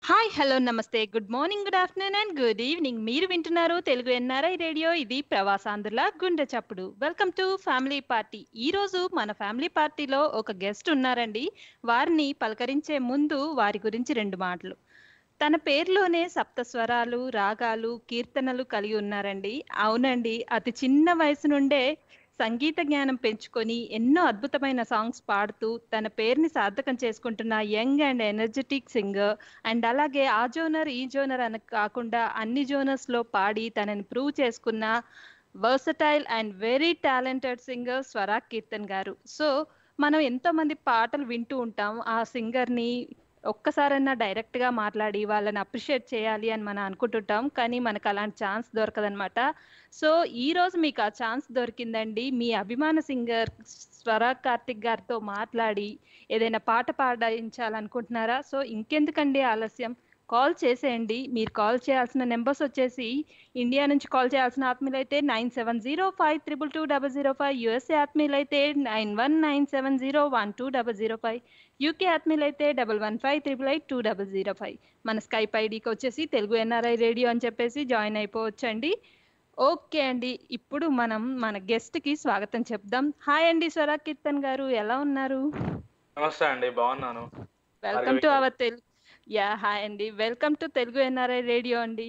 Hi hello namaste good morning good afternoon and good evening మీరు వింటున్నారు Telugu NRI radio ఇది ప్రవాసాంధ్రుల గుండె చప్పుడు వెల్కమ్ టు ఫ్యామిలీ పార్టీ ఈ రోజు మన ఫ్యామిలీ పార్టీలో ఒక గెస్ట్ ఉన్నారండి వారిని పలకరించే ముందు వారి గురించి రెండు మాటలు తన పేరులోనే సప్త స్వరాలు రాగాలు కీర్తనలు కలిగి ఉన్నారండి అవునండి అతి చిన్న వయసు నుండే సంగీత జ్ఞానం పెంచుకొని ఎన్నో అద్భుతమైన సాంగ్స్ పాడుతూ తన పేరుని సార్థకం చేసుకుంటున్న young and energetic singer and అలాగే ఆ జోనర్ ఈ జోనర్ అని కాకుండా అన్ని జోనర్స్ లో పాడి తనని ప్రూవ్ చేసుకున్న versatile and very talented singer Swara Keerthan garu so మనం ఎంతో మంది పాటలు వింటూ ఉంటాం ఆ సింగర్ ని ఒక్కసారైనా డైరెక్ట్ గా మాట్లాడి వాళ్ళని అప్రిషియేట్ చేయాలి అని మనం అనుకుంటుంటాం కానీ మనకు అలాంటి ఛాన్స్ దొరకదనమాట సో ఈ రోజు మీకు ఆ ఛాన్స్ దొరికిందండి మీ అభిమాన సింగర్ స్వరా కార్తిక్ గారితో మాట్లాడి ఏదైనా పాట పాడించాలనుకుంటున్నారా సో ఇంకెందుకండి ఆలస్యం కాల్ చేసేయండి మీరు కాల్ చేయాల్సిన నెంబర్స్ వచ్చేసి ఇండియా నుంచి కాల్ చేయాల్సిన ఆత్మీయులు అయితే nine seven zero five triple two double zero five USA ఆత్మీయులు అయితే nine one nine seven zero one two double zero five UK ఆత్మీయులు అయితే double one five triple eight two double zero five మన Skype ఐడికి వచ్చేసి Telugu NRI radio అని చెప్పేసి join అయిపోవచ్చండి okay అండి ఇప్పుడు మనం మన గెస్ట్ కి స్వాగతం చెప్దాం హాయ్ అండి స్వరా కీర్తన్ గారు ఎలా ఉన్నారు నమస్తే అండి బాగున్నాను welcome to our Telugu yeah hi అండి welcome to Telugu NRI radio అండి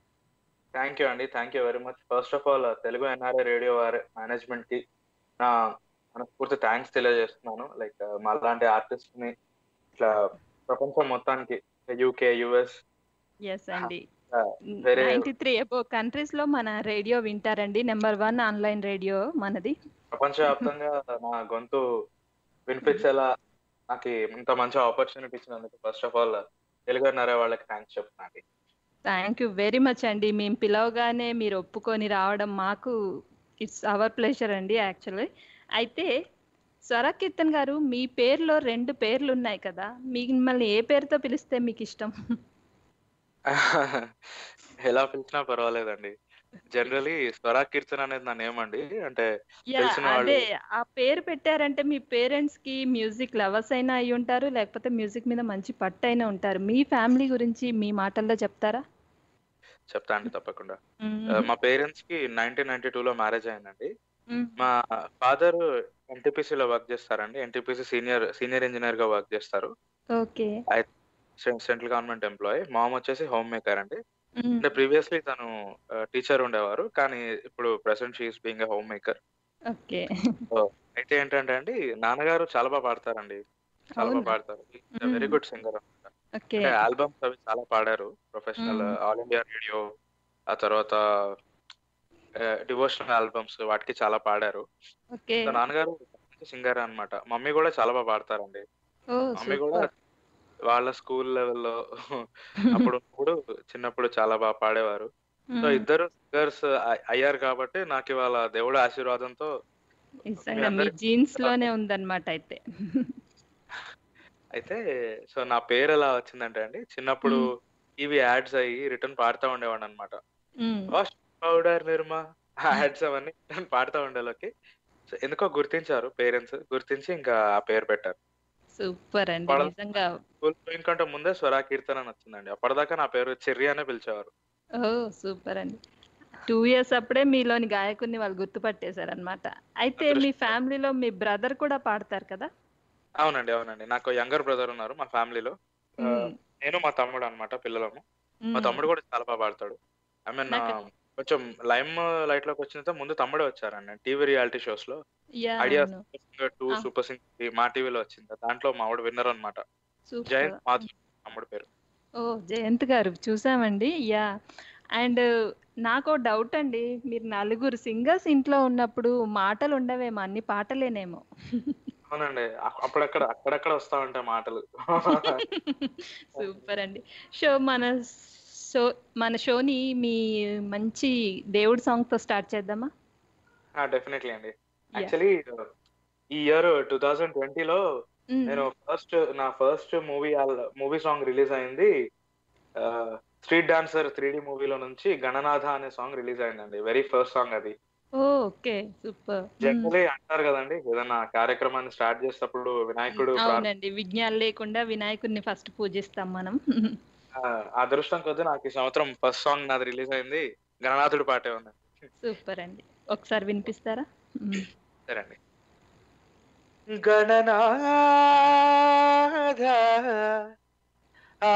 థ్యాంక్ యూ అండి thank you very much first of all Telugu NRI radio వారి మేనేజ్మెంట్ కి నా మనస్ఫూర్తి థ్యాంక్స్ తెలియజేస్తున్నాను లైక్ మాలాంటి ఆర్టిస్ట్ ని ఇట్లా ప్రపంచం మొత్తానికి యూకే యుఎస్ ఎస్ అండి వేరే నైన్టీ త్రీ ఎబో కంట్రీస్ లో మన రేడియో వింటారండి నెంబర్ వన్ ఆన్లైన్ రేడియో మనది ప్రపంచవ్యాప్తంగా నా గొంతు వినిపించేలా నాకు ఇంత మంచి ఆపర్చునిటీ ఇచ్చినందుకు first of all Telugu NRI వాళ్ళకి థ్యాంక్స్ చెప్తున్నాను థ్యాంక్ యూ వెరీ మచ్ అండి మేము పిలవగానే మీరు ఒప్పుకొని రావడం మాకు ఇట్స్ అవర్ ప్లెజర్ అండి యాక్చువల్లీ అయితే స్వరా కీర్తన్ గారు మీ పేరులో రెండు పేర్లు ఉన్నాయి కదా మిమ్మల్ని ఏ పేరుతో పిలిస్తే మీకు ఇష్టం ఎలా పిలిచినా పర్వాలేదండి జనరలీ స్వరా కీర్తన అనేది నా నేమ్ అండి అంటే యా తెలిసిన వాళ్ళు అదే ఆ పేరు పెట్టారంటే మీ పేరెంట్స్ కి మ్యూజిక్ లవర్స్ అయినా అయి ఉంటారు లేకపోతే మ్యూజిక్ మీద మంచి పట్టు అయినా ఉంటారు మీ ఫ్యామిలీ గురించి మీ మాటల్లో చెప్తారా చెప్తా అండి తప్పకుండా ఆ, మా పేరెంట్స్ కి నైన్టీన్ నైన్టీ టూ లో మ్యారేజ్ అయిందండి మా ఫాదర్ ఎన్టీపీసీ లో వర్క్ చేస్తారండి ఎన్టీపీసీ సీనియర్ సీనియర్ ఇంజనీర్ గా వర్క్ చేస్తారు okay central government employee mom వచ్చేసి హోమ్ మేకర్ అండి అంటే ప్రీవియస్లీ తను టీచర్ ఉండేవారు కానీ ఇప్పుడు present she is being home maker okay అయితే ఏంటంటే అండి నాన్నగారు చాలా బాగా పాడతారండి చాలా బాగా అవునా పాడతారు మ్మ్. వెరీ గుడ్ సింగర్ అనమాట ఓకే అంటే ఆల్బమ్స్ అవి చాలా పాడారు ప్రొఫెషనల్ మ్మ్. ఆల్ ఇండియా రేడియో ఆ తర్వాత డివోషనల్ ఆల్బమ్స్ వాటికి చాలా పాడారు ఓకే సో నాన్నగారు సింగర్ అన్నమాట మమ్మీ కూడా చాలా బాగా పాడతారండి ఓ మమ్మీ కూడా సూపర్ వాళ్ళ స్కూల్ లెవెల్లో అప్పుడు ఉన్నప్పుడు చిన్నప్పుడు చాలా బాగా పాడేవారు సో ఇద్దరు సింగర్స్ అయ్యారు కాబట్టి నాకు ఇవాళ దేవుడి ఆశీర్వాదంతో మీ నిజంగా మీ అందరి జీన్స్ లోనే ఉందన్నమాట అయితే అయితే సో నా పేరు ఎలా వచ్చిందంటే అండి చిన్నప్పుడు మ్మ్. టీవీ యాడ్స్ అయ్యి రిటర్న్ పాడుతూ ఉండేవాడు అనమాట మ్మ్. వాష్ పౌడర్ నిర్మా యాడ్స్ అవన్నీ రిటర్న్ పాడుతూ ఉండేలోకి సో ఎందుకో గుర్తించారు పేరెంట్స్ గుర్తించి ఇంకా ఆ పేరు పెట్టారు సూపర్ అండి పడ నిజంగా స్కూల్ ఇంకంటే ముందే స్వరా కీర్తన అని వచ్చిందండి అప్పటిదాకా నా పేరు చెర్రి అనే పిలిచేవారు ఓ సూపర్ అండి టూ ఇయర్స్ అప్పుడే మీలోని గాయకుడిని వాళ్ళు గుర్తుపట్టేశారు అనమాట అయితే మీ అదృష్టం ఫ్యామిలీలో మీ బ్రదర్ కూడా పాడతారు కదా అవునండి అవునండి నాకు యంగర్ బ్రదర్ ఉన్నారు మా ఫ్యామిలీలో ఆ, మ్మ్. నేను మా తమ్ముడు అన్నమాట పిల్లలము మా మ్మ్. తమ్ముడు కూడా చాలా బాగా పాడతాడు ఐ మీన్ నాకు కొంచెం లైమ్ లైట్ లోకి వచ్చిన తర్వాత ముందు తమ్ముడే వచ్చారండి టీవీ రియాలిటీ షోస్ లో యా ఐడియా అవును సూపర్ సింగర్ టూ ఆ, సూపర్ సింగర్ మా టీవీలో వచ్చింది దాంట్లో మా ఆవిడ విన్నర్ అనమాట సూపర్ జయంత్ మాధురి తమ్ముడు పేరు ఓ జయంత్ గారు చూసామండి యా అండ్ నాకు డౌట్ అండి మీరు నలుగురు సింగర్స్ ఇంట్లో ఉన్నప్పుడు మాటలు ఉండవేమో అన్ని పాటలేనేమో అవునండి అ- అప్పుడక్కడ అక్కడక్కడ వస్తా ఉంటాయి మాటలు సూపర్ అండి షో మన షో మన షోని మీ మంచి దేవుడి సాంగ్ తో స్టార్ట్ చేద్దామా డెఫినెట్లీ అండి యా యాక్చువల్లీ ఈ ఇయర్ టూ థౌజండ్ ట్వంటీలో నేను ఫస్ట్ నా first movie movie song release అయింది స్ట్రీట్ డాన్సర్ త్రీ డి మూవీలో నుంచి గణనాథ అనే సాంగ్ రిలీజ్ అయిందండి వెరీ ఫస్ట్ సాంగ్ అది ఓ ఓకే సూపర్ జనరలీ అంటారు కదండి ఏదైనా కార్యక్రమాన్ని స్టార్ట్ చేసేటప్పుడు వినాయకుడు ప్రార్థన అవునండి విజ్ఞానం లేకుండా వినాయకుడిని ఫస్ట్ పూజిస్తాం మనం ఆ, అదృష్టం కొద్దీ నాకు ఈ సంవత్సరం ఫస్ట్ సాంగ్ నాది రిలీజ్ అయింది గణనాథుడి పాటే ఉంది సూపర్ అండి ఒకసారి వినిపిస్తారా మ్మ్. సరే అండి గణనాథ ఆ,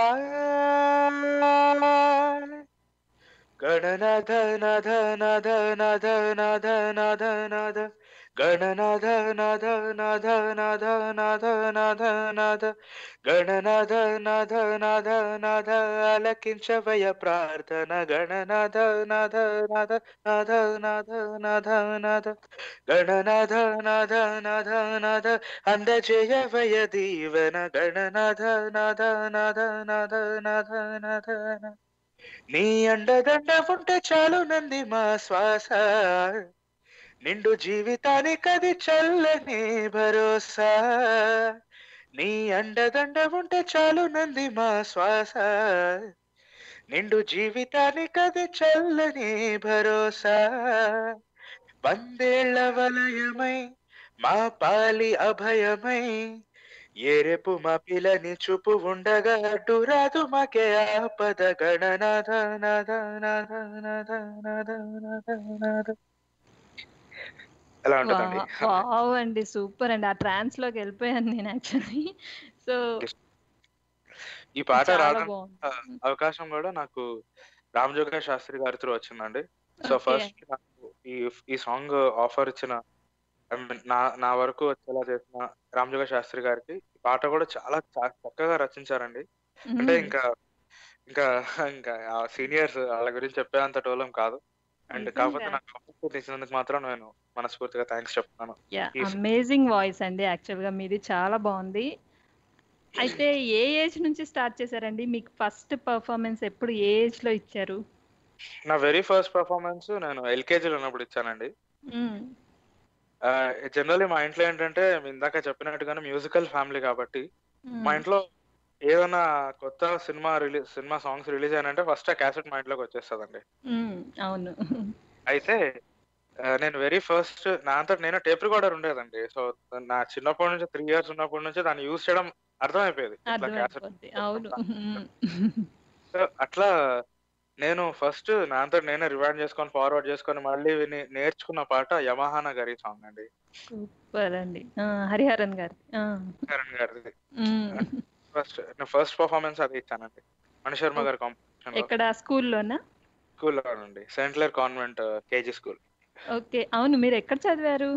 గణనాథ నాథ నాథ నాథ నాథ నాథ నాథ గణనాథ నాథ నాథ నాథ నాథ నాథ నాథ గణనాథ నాథ నాథ నాథ ఆలకించవయ ప్రార్థన గణనాథ నాథ నాథ నాథ నాథ నాథ నాథ గణనాథ నాథ నాథ నాథ అందజేయవయ దీవన గణనాథ నాథ నాథ నాథ నాథ నాథ నాథ. నీ అండదండ ఉంటే చాలు నంది మా శ్వాస నిండు జీవితానికది చల్లని భరోసా నీ అండదండ ఉంటే చాలు నంది మా శ్వాస నిండు జీవితానికది చల్లని భరోసా వందేళ్ల వలయమై మా పాలి అభయమై ఏరెపు మా పిలని చూపు ఉండగా అడ్డు రాదు మాకే ఆపద గణనాథ నాథ నాథ నాథ నాథ నాథ నాథ ఎలా ఉంటుందండి వా- వావ్ అండి సూపర్ అండి ఆ ట్రాన్స్ లోకి వెళ్ళిపోయాను నేను యాక్చువల్లీ సో ఈ పాట చాలా రావడానికి బాగుంది అవకాశం కూడా నాకు రామజోగ శాస్త్రి గారి త్రూ వచ్చిందండి సో ఓకే ఫస్ట్ నాకు ఈ ఈ సాంగ్ ఆఫర్ ఇచ్చిన I mean, నా నా వరకు వచ్చేలా చేసిన రామజోగ శాస్త్రి గారికి ఈ పాట కూడా చాలా చా- చక్కగా రచించారండి అంటే మ్మ్. ఇంకా ఇంకా ఇంకా ఆ సీనియర్స్ వాళ్ళ గురించి చెప్పేంత టోలం కాదు అండ్ కాకపోతే నిజంగా నాకు ఆపర్చునిటీ ఇచ్చినందుకు మాత్రం నేను మనస్ఫూర్తిగా థ్యాంక్స్ చెప్తున్నాను యా ఈ అమేజింగ్ వాయిస్ అండి యాక్చువల్ గా మీది చాలా బాగుంది అయితే ఏ ఏజ్ నుంచి స్టార్ట్ చేశారండి మీకు ఫస్ట్ పర్ఫార్మెన్స్ ఎప్పుడు ఏ ఏజ్ లో ఇచ్చారు నా వెరీ ఫస్ట్ పర్ఫార్మెన్స్ నేను ఎల్కేజీలో ఉన్నప్పుడు ఇచ్చానండి మ్మ్. జనరల్లీ మా ఇంట్లో ఏంటంటే ఇందాక చెప్పినట్టుగానే మ్యూజికల్ ఫ్యామిలీ కాబట్టి మా మ్మ్. ఇంట్లో ఏదైనా కొత్త cinema release cinema songs release అయినంటే ఫస్ట్ ఆ క్యాసెట్ మా ఇంట్లోకి వచ్చేస్తుందండి మ్మ్. అవును అయితే ఆ, నేను వెరీ ఫస్ట్ నా అంతట నేను టేప్ రికార్డర్ ఉండేదండి సో నా చిన్నప్పటి నుంచి త్రీ ఇయర్స్ ఉన్నప్పటి నుంచి దాన్ని యూజ్ చేయడం అర్థమైపోయేది ఇట్లా క్యాసెట్ అర్థమైపోద్ది అవును మ్మ్. సో అట్లా నేను ఫస్ట్ నా అంతట నేనే రివైండ్ చేసుకొని ఫార్వర్డ్ చేసుకొని మళ్ళీ విని నేర్చుకున్న పాట యమహాన గారి సాంగ్ అండి సూపర్ అండి ఆ, హరిహరన్ గారి ఆ. కరణ్ గారిది మ్మ్. ఫస్ట్ నేను ఫస్ట్ పర్ఫార్మెన్స్ అది ఇచ్చానండి మణిశర్మ గారి కాంపిటీషన్ లో ఎక్కడ స్కూల్లోనా స్కూల్లో నుండి central convent KG school okay అవును మీరు ఎక్కడ చదివారు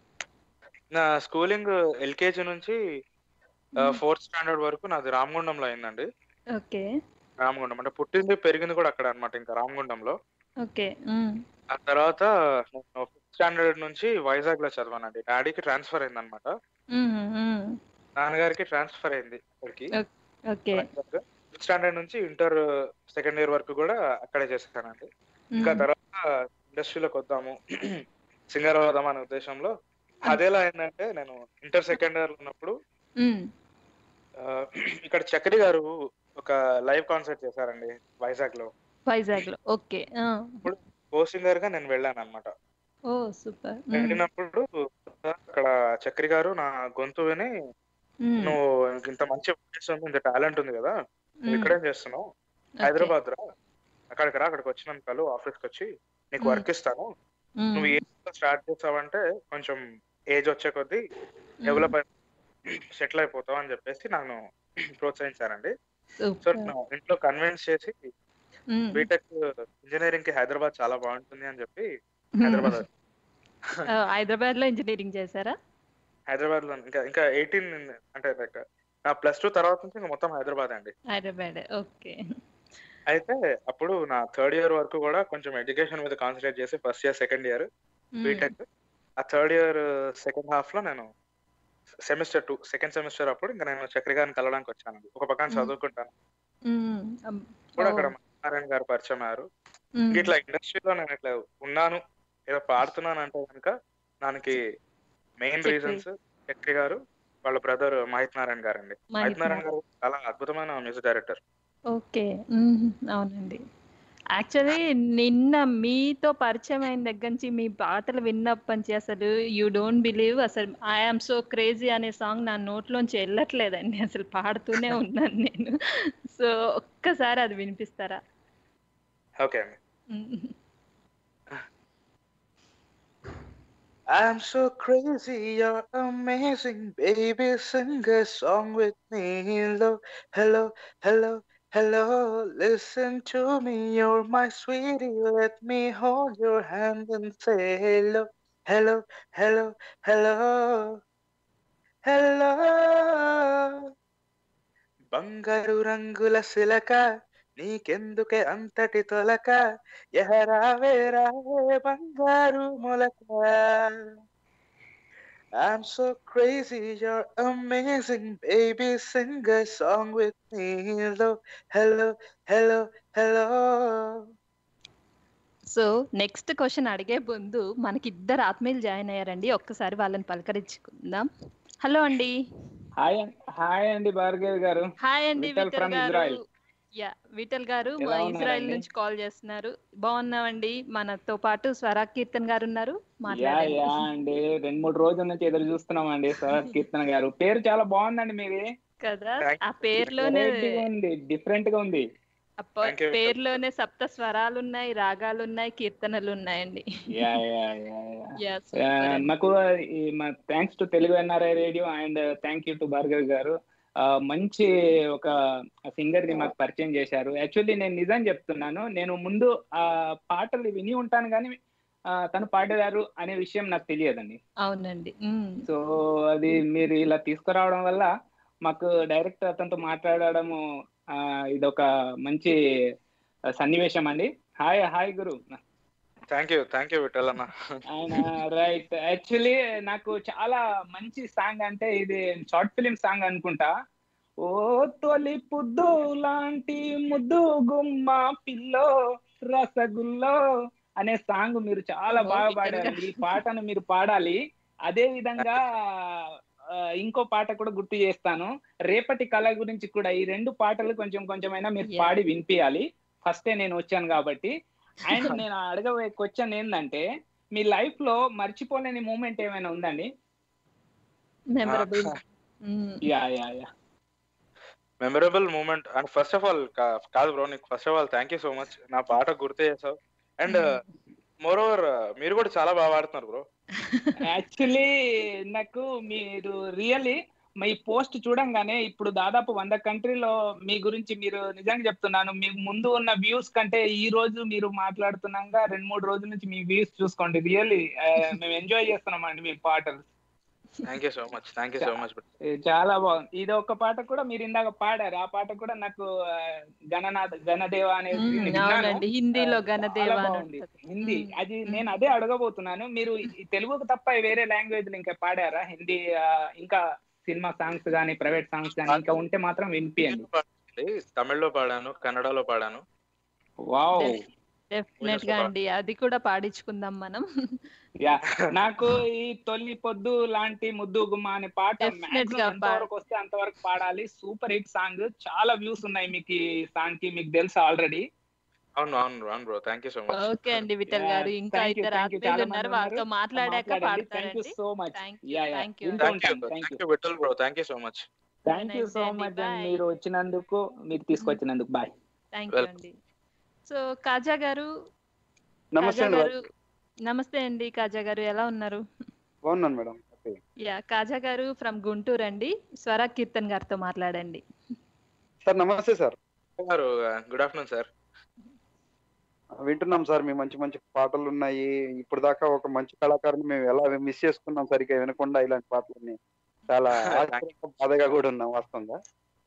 నా స్కూలింగ్ ఎల్కేజీ నుంచి మ్మ్. ఫోర్త్ స్టాండర్డ్ వరకు నాది రామగుండంలో అయిందండి ఓకే రామగుండం అంటే పుట్టింది పెరిగింది కూడా అక్కడ అన్నమాట ఇంకా రామగుండంలో ఓకే మ్మ్. ఆ తర్వాత నేను ఫిఫ్త్ స్టాండర్డ్ నుంచి వైజాగ్ లో చదివానండి డాడీకి ట్రాన్స్ఫర్ అయింది అనమాట మ్మ్. మ్మ్. నాన్నగారికి ట్రాన్స్ఫర్ అయింది అక్కడికి ఓకే వైజాగ్ ఫిఫ్త్ స్టాండర్డ్ నుంచి ఇంటర్ సెకండ్ ఇయర్ వరకు కూడా అక్కడే చేశానండి ఇంకా మ్మ్. తర్వాత ఇండస్ట్రీలోకి వద్దాము సింగర్ అవుదాం అనే ఉద్దేశంలో అదేలా అయిందంటే నేను ఇంటర్ సెకండ్ ఇయర్ ఉన్నప్పుడు మ్మ్. ఆ, ఇక్కడ చక్రి గారు ఒక లైవ్ కాన్సర్ట్ చేశారండి వైజాగ్ లో వైజాగ్ లో ఓకే ఆ. ఇప్పుడు కో సింగర్ గా నేను వెళ్ళాను అనమాట ఓ సూపర్ మ్మ్. వెళ్ళినప్పుడు అక్కడ చక్రి గారు నా గొంతు విని మ్మ్. నువ్వు ఇంత మంచి voice ఉంది ఇంత టాలెంట్ ఉంది కదా నువ్వు మ్మ్. ఇక్కడేం చేస్తున్నావు ఓకే. హైదరాబాద్ రా అక్కడికి రా అక్కడికి వచ్చినాను ఆఫీస్ కి వచ్చి నీకు మ్మ్. వర్క్ ఇస్తాను మ్మ్. నువ్వు ఏ స్టార్ట్ చేసావంటే కొంచెం ఏజ్ వచ్చే కొద్దీ మ్మ్. డెవలప్ అయి సెటిల్ అయిపోతావు అని చెప్పేసి నన్ను ప్రోత్సహించారండి సో సూపర్ నేను ఇంట్లో కన్విన్స్ చేసి మ్మ్. బీటెక్ ఇంజనీరింగ్ కి హైదరాబాద్ చాలా బాగుంటుంది అని చెప్పి మ్మ్. హైదరాబాద్ ఆ, హైదరాబాద్ లో ఇంజనీరింగ్ చేశారా హైదరాబాద్ లో ఇంకా ఇంకా ఎయిటీన్ అంటే లైక్ నా ప్లస్ టూ తర్వాత నుంచి ఇంకా మొత్తం హైదరాబాద్ అండి హైదరాబాద్ ఓకే అయితే అప్పుడు నా థర్డ్ ఇయర్ వరకు కూడా కొంచెం ఎడ్యుకేషన్ మీద కాన్సన్ట్రేట్ చేసి ఫస్ట్ ఇయర్ సెకండ్ ఇయర్ మ్మ్. బీటెక్ ఆ థర్డ్ ఇయర్ సెకండ్ హాఫ్ లో నేను సెమిస్టర్ టూ సెకండ్ సెమిస్టర్ అప్పుడు ఇంకా నేను చక్రి గారిని కలవడానికి వచ్చాను ఒక పక్కన మ్మ్. చదువుకుంటాను మ్మ్. అమ్. కూడా ఓ. అక్కడ నారాయణ గారు పరిచయం అయ్యారు మ్మ్. ఇంక ఇట్లా ఇండస్ట్రీలో నేను ఇట్లా ఉన్నాను ఏదో పాడుతున్నాను అంటే కనుక దానికి మెయిన్ చక్రి. రీజన్స్ చక్రి గారు వాళ్ళ బ్రదర్ మహిత్ నారాయణ గారు అండి మహిత్ మహిత్ నారాయణ గారు చాలా అద్భుతమైన మ్యూజిక్ డైరెక్టర్ ఓకే మ్మ్. అవునండి యాక్చువల్లీ నిన్న మీతో పరిచయం అయిన దగ్గర నుంచి మీ పాటలు విన్నప్పటి నుంచి అసలు యూ డోంట్ బిలీవ్ అసలు ఐఆమ్ సో క్రేజీ అనే సాంగ్ నా నోట్లోంచి వెళ్ళట్లేదండి అసలు పాడుతూనే ఉన్నాను నేను సో ఒక్కసారి అది వినిపిస్తారా okay I'm so crazy, you're amazing, baby. Sing a song with me. Hello, hello, hello, hello. Listen to me, you're my sweetie. Let me hold your hand and say hello, hello, hello, hello, hello. బంగారు రంగుల సిలక నీకెందుకే అంతటి తొలక ఎహరావే రావే బంగారు మొలక I'm so crazy, you're amazing, baby. Sing a song with me. Hello, hello, hello, hello. So next question అడిగే ముందు మనకి ఇద్దరు ఆత్మీయులు జాయిన్ అయ్యారండి ఒక్కసారి వాళ్ళని పలకరించుకుందాం హలో అండి హాయ్ హాయ్ అండి భార్గవి గారు హాయ్ అండి విఠల్ విఠల్ from గారు Israel. యా విఠల్ గారు ఎలా మా ఉన్నారండి? ఇజ్రాయెల్ నుంచి కాల్ చేస్తున్నారు బాగున్నామండి మనతో పాటు స్వరా కీర్తన్ గారు ఉన్నారు యా మాట్లాడండి యా అండి రెండు మూడు రోజుల నుంచి ఎదురు చూస్తున్నాం అండి శరత్ కీర్తన గారు పేరు చాలా బాగుందండి మీది కదా Thank ఆ పేరులోనే వెరైటీగా ఉంది డిఫరెంట్ గా ఉంది ఆ ప- Thank you, Viఠల్. పేరులోనే సప్త స్వరాలు ఉన్నాయి రాగాలు ఉన్నాయి కీర్తనలు ఉన్నాయండి yeah yeah yeah yeah yeah ఆ, నాకు ఈ మా thanks to Telugu NRI radio and thank you to Bhargavi garu ఆ, మంచి ఒక సింగర్ ని మాకు పరిచయం చేశారు యాక్చువల్లీ నేను నిజం చెప్తున్నాను నేను ముందు ఆ పాటలు విని ఉంటాను కానీ ఆ, తను పాడారు అనే విషయం నాకు తెలియదండి అవునండి ఉమ్. సో అది మీరు ఇలా తీసుకురావడం వల్ల మాకు డైరెక్ట్ అతనితో మాట్లాడడము ఆ, ఇదొక మంచి సన్నివేశం అండి హాయ్ హాయ్ గురు thank you thank you Vithal అన్న ఆయన రైట్ యాక్చువల్లీ నాకు చాలా మంచి సాంగ్ అంటే ఇది షార్ట్ ఫిలిం సాంగ్ అనుకుంటా ఓ తొలి పుద్దు లాంటి ముద్దు గుమ్మ పిల్లో రసగుల్లో అనే సాంగ్ మీరు చాలా ఓ, బాగా ఇక్కడ పాడారు ఈ పాటను మీరు పాడాలి అదే విధంగా ఆ, ఇంకో పాట కూడా గుర్తు చేస్తాను రేపటి కళ గురించి కూడా ఈ రెండు పాటలు కొంచెం కొంచెమైనా మీరు Yeah. పాడి వినిపించాలి ఫస్టే నేను వచ్చాను కాబట్టి అండ్ నేను అడగబోయే క్వశ్చన్ ఏంటంటే మీ లైఫ్ లో మర్చిపోలేని మూమెంట్ ఏమైనా ఉందండి memorable yeah yeah yeah memorable moment and first of all కాదు బ్రో నీకు first of all thank you so much నా పాట గుర్తు చేసావు అండ్ మోర్ ఓవర్ మీరు కూడా చాలా బాగా పాడుతున్నారు బ్రో యాక్చువల్లీ నాకు మీరు రియల్లీ మీ పోస్ట్ చూడంగానే ఇప్పుడు దాదాపు వంద కంట్రీలో మీ గురించి మీరు నిజంగా చెప్తున్నాను మీకు ముందు ఉన్న వ్యూస్ కంటే ఈ రోజు మీరు మాట్లాడుతున్నాగా రెండు మూడు రోజుల నుంచి మీ వ్యూస్ చూసుకోండి రియల్లీ మేము ఎంజాయ్ చేస్తున్నామండి మీ పాటలు thank you so much thank you so much ఏ, చాలా బాగుంది ఇది ఒక పాట కూడా మీరు ఇందాక పాడారు ఆ పాట కూడా నాకు ఆ, గణనాథ గణదేవ అనేది మ్మ్, విన్నాను. అవునండి హిందీలో ఆ, గణదేవ చాలా అని బాగుంది ఉంటది. హిందీ మ్మ్. అది మ్మ్. నేను అదే అడగబోతున్నాను మీరు ఈ తెలుగుకు తప్ప వేరే లాంగ్వేజ్ ఇంకా పాడారా హిందీ ఆ, ఇంకా సినిమా సాంగ్స్ కానీ ప్రైవేట్ సాంగ్స్ కానీ ఇంకా ఉంటే మాత్రం వినిపియండి తమిళ్లో పాడాను కన్నడలో పాడాను వావ్ డెఫినెట్ గా అండి అది కూడా పాడించుకుందాం మనం యా నాకు ఈ తొలి పొద్దు లాంటి ముద్దు గుమ్మ అనే పాట Definite maximum గా ఎంతవరకు వస్తే అంతవరకు పాడాలి సూపర్ హిట్ సాంగ్ చాలా వ్యూస్ ఉన్నాయి మీకు ఈ సాంగ్ కి మీకు తెలుసు ఆల్రెడీ అవును అవును అవును bro thank you so much okay అండి విఠల్ గారు ఇంకా Thank you, ఇద్దరు thank you. ఆత్మీయులు చాలా ఉన్నారు మంది వాళ్ళతో ఉన్నారు. మాట్లాడాక థ్యాంక్ యూ పాడతారండి so much Thank you, yeah yeah thank you. వింటూ థ్యాంక్ యూ ఉంటాను thank thank you you Vithal bro thank you so much thank you Nice so అండి, మచ్ bye. మీరు వచ్చినందుకు మీరు తీసుకొచ్చినందుకు బాయ్ థ్యాంక్ యూ Welcome. అండి so Kaja garu నమస్తే కాజా అండి గారు నమస్తే అండి కాజా గారు ఎలా ఉన్నారు బాగున్నాను మేడం యా కాజా గారు ఫ్రమ్ గుంటూరు అండి స్వరా కీర్తన్ గారితో మాట్లాడండి సార్ నమస్తే సార్ గారు గుడ్ ఆఫ్టర్నూన్ సార్ వింటున్నాం సార్ మీ మంచి మంచి పాటలు ఉన్నాయి ఇప్పుడు దాకా ఒక మంచి కళాకారుని మేము ఎలా మిస్ చేసుకున్నాం సరిగ్గా వినకుండా ఇలాంటి పాటలన్నీ చాలా ఆశ్చర్యంగా, బాధగా కూడా ఉన్నాం వాస్తవంగా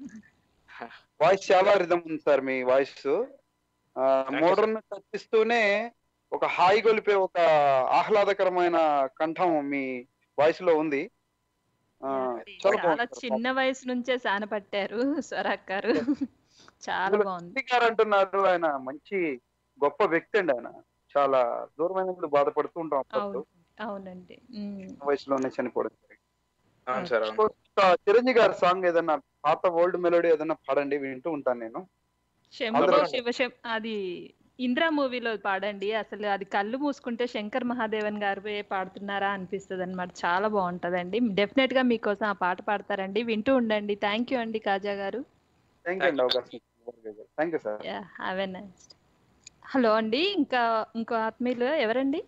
వాయిస్ చాలా రిధం ఉంది సార్ మీ వాయిస్ you, మోడర్న్ టచ్ ఇస్తూనే ఒక హాయి గొలిపే ఒక ఆహ్లాదకరమైన కంఠం మీ వాయిస్ లో ఉంది ఆ, చాలా చాలా బాగుంది సార్ చిన్న వయసు నుంచే సాన పట్టారు స్వరాక్ గారు చాలా అందులో బాగుంది గాంధీ గారు అంటున్నారు ఆయన మంచి గొప్ప వ్యక్తి అండి ఆయన చాలా దూరమైనప్పుడు బాధపడుతూ ఉంటాం అప్పుడప్పుడు అవును అవునండి ఉమ్. వయసులోనే చనిపోవడం జరిగింది. అవును సార్ అవును ఒక చిరంజీవి గారి సాంగ్ ఏదన్నా పాత ఓల్డ్ మెలోడీ ఏదన్నా పాడండి వింటూ ఉంటాను నేను శంభో అందులో- శివ శం అది ఇంద్రా మూవీలో పాడండి అసలు అది కళ్ళు మూసుకుంటే శంకర్ మహాదేవన్ గారు పాడుతున్నారా అనిపిస్తుంది అనమాట చాలా బాగుంటదండి డెఫినెట్ గా మీకోసం ఆ పాట పాడతారండి వింటూ ఉండండి థ్యాంక్ యూ అండి కాజా గారు థ్యాంక్ యూ అండి అవకాశం thank you sir have a nice hello అండి ఇంకా ఇంకో ఆత్మీయులు ఎవరండి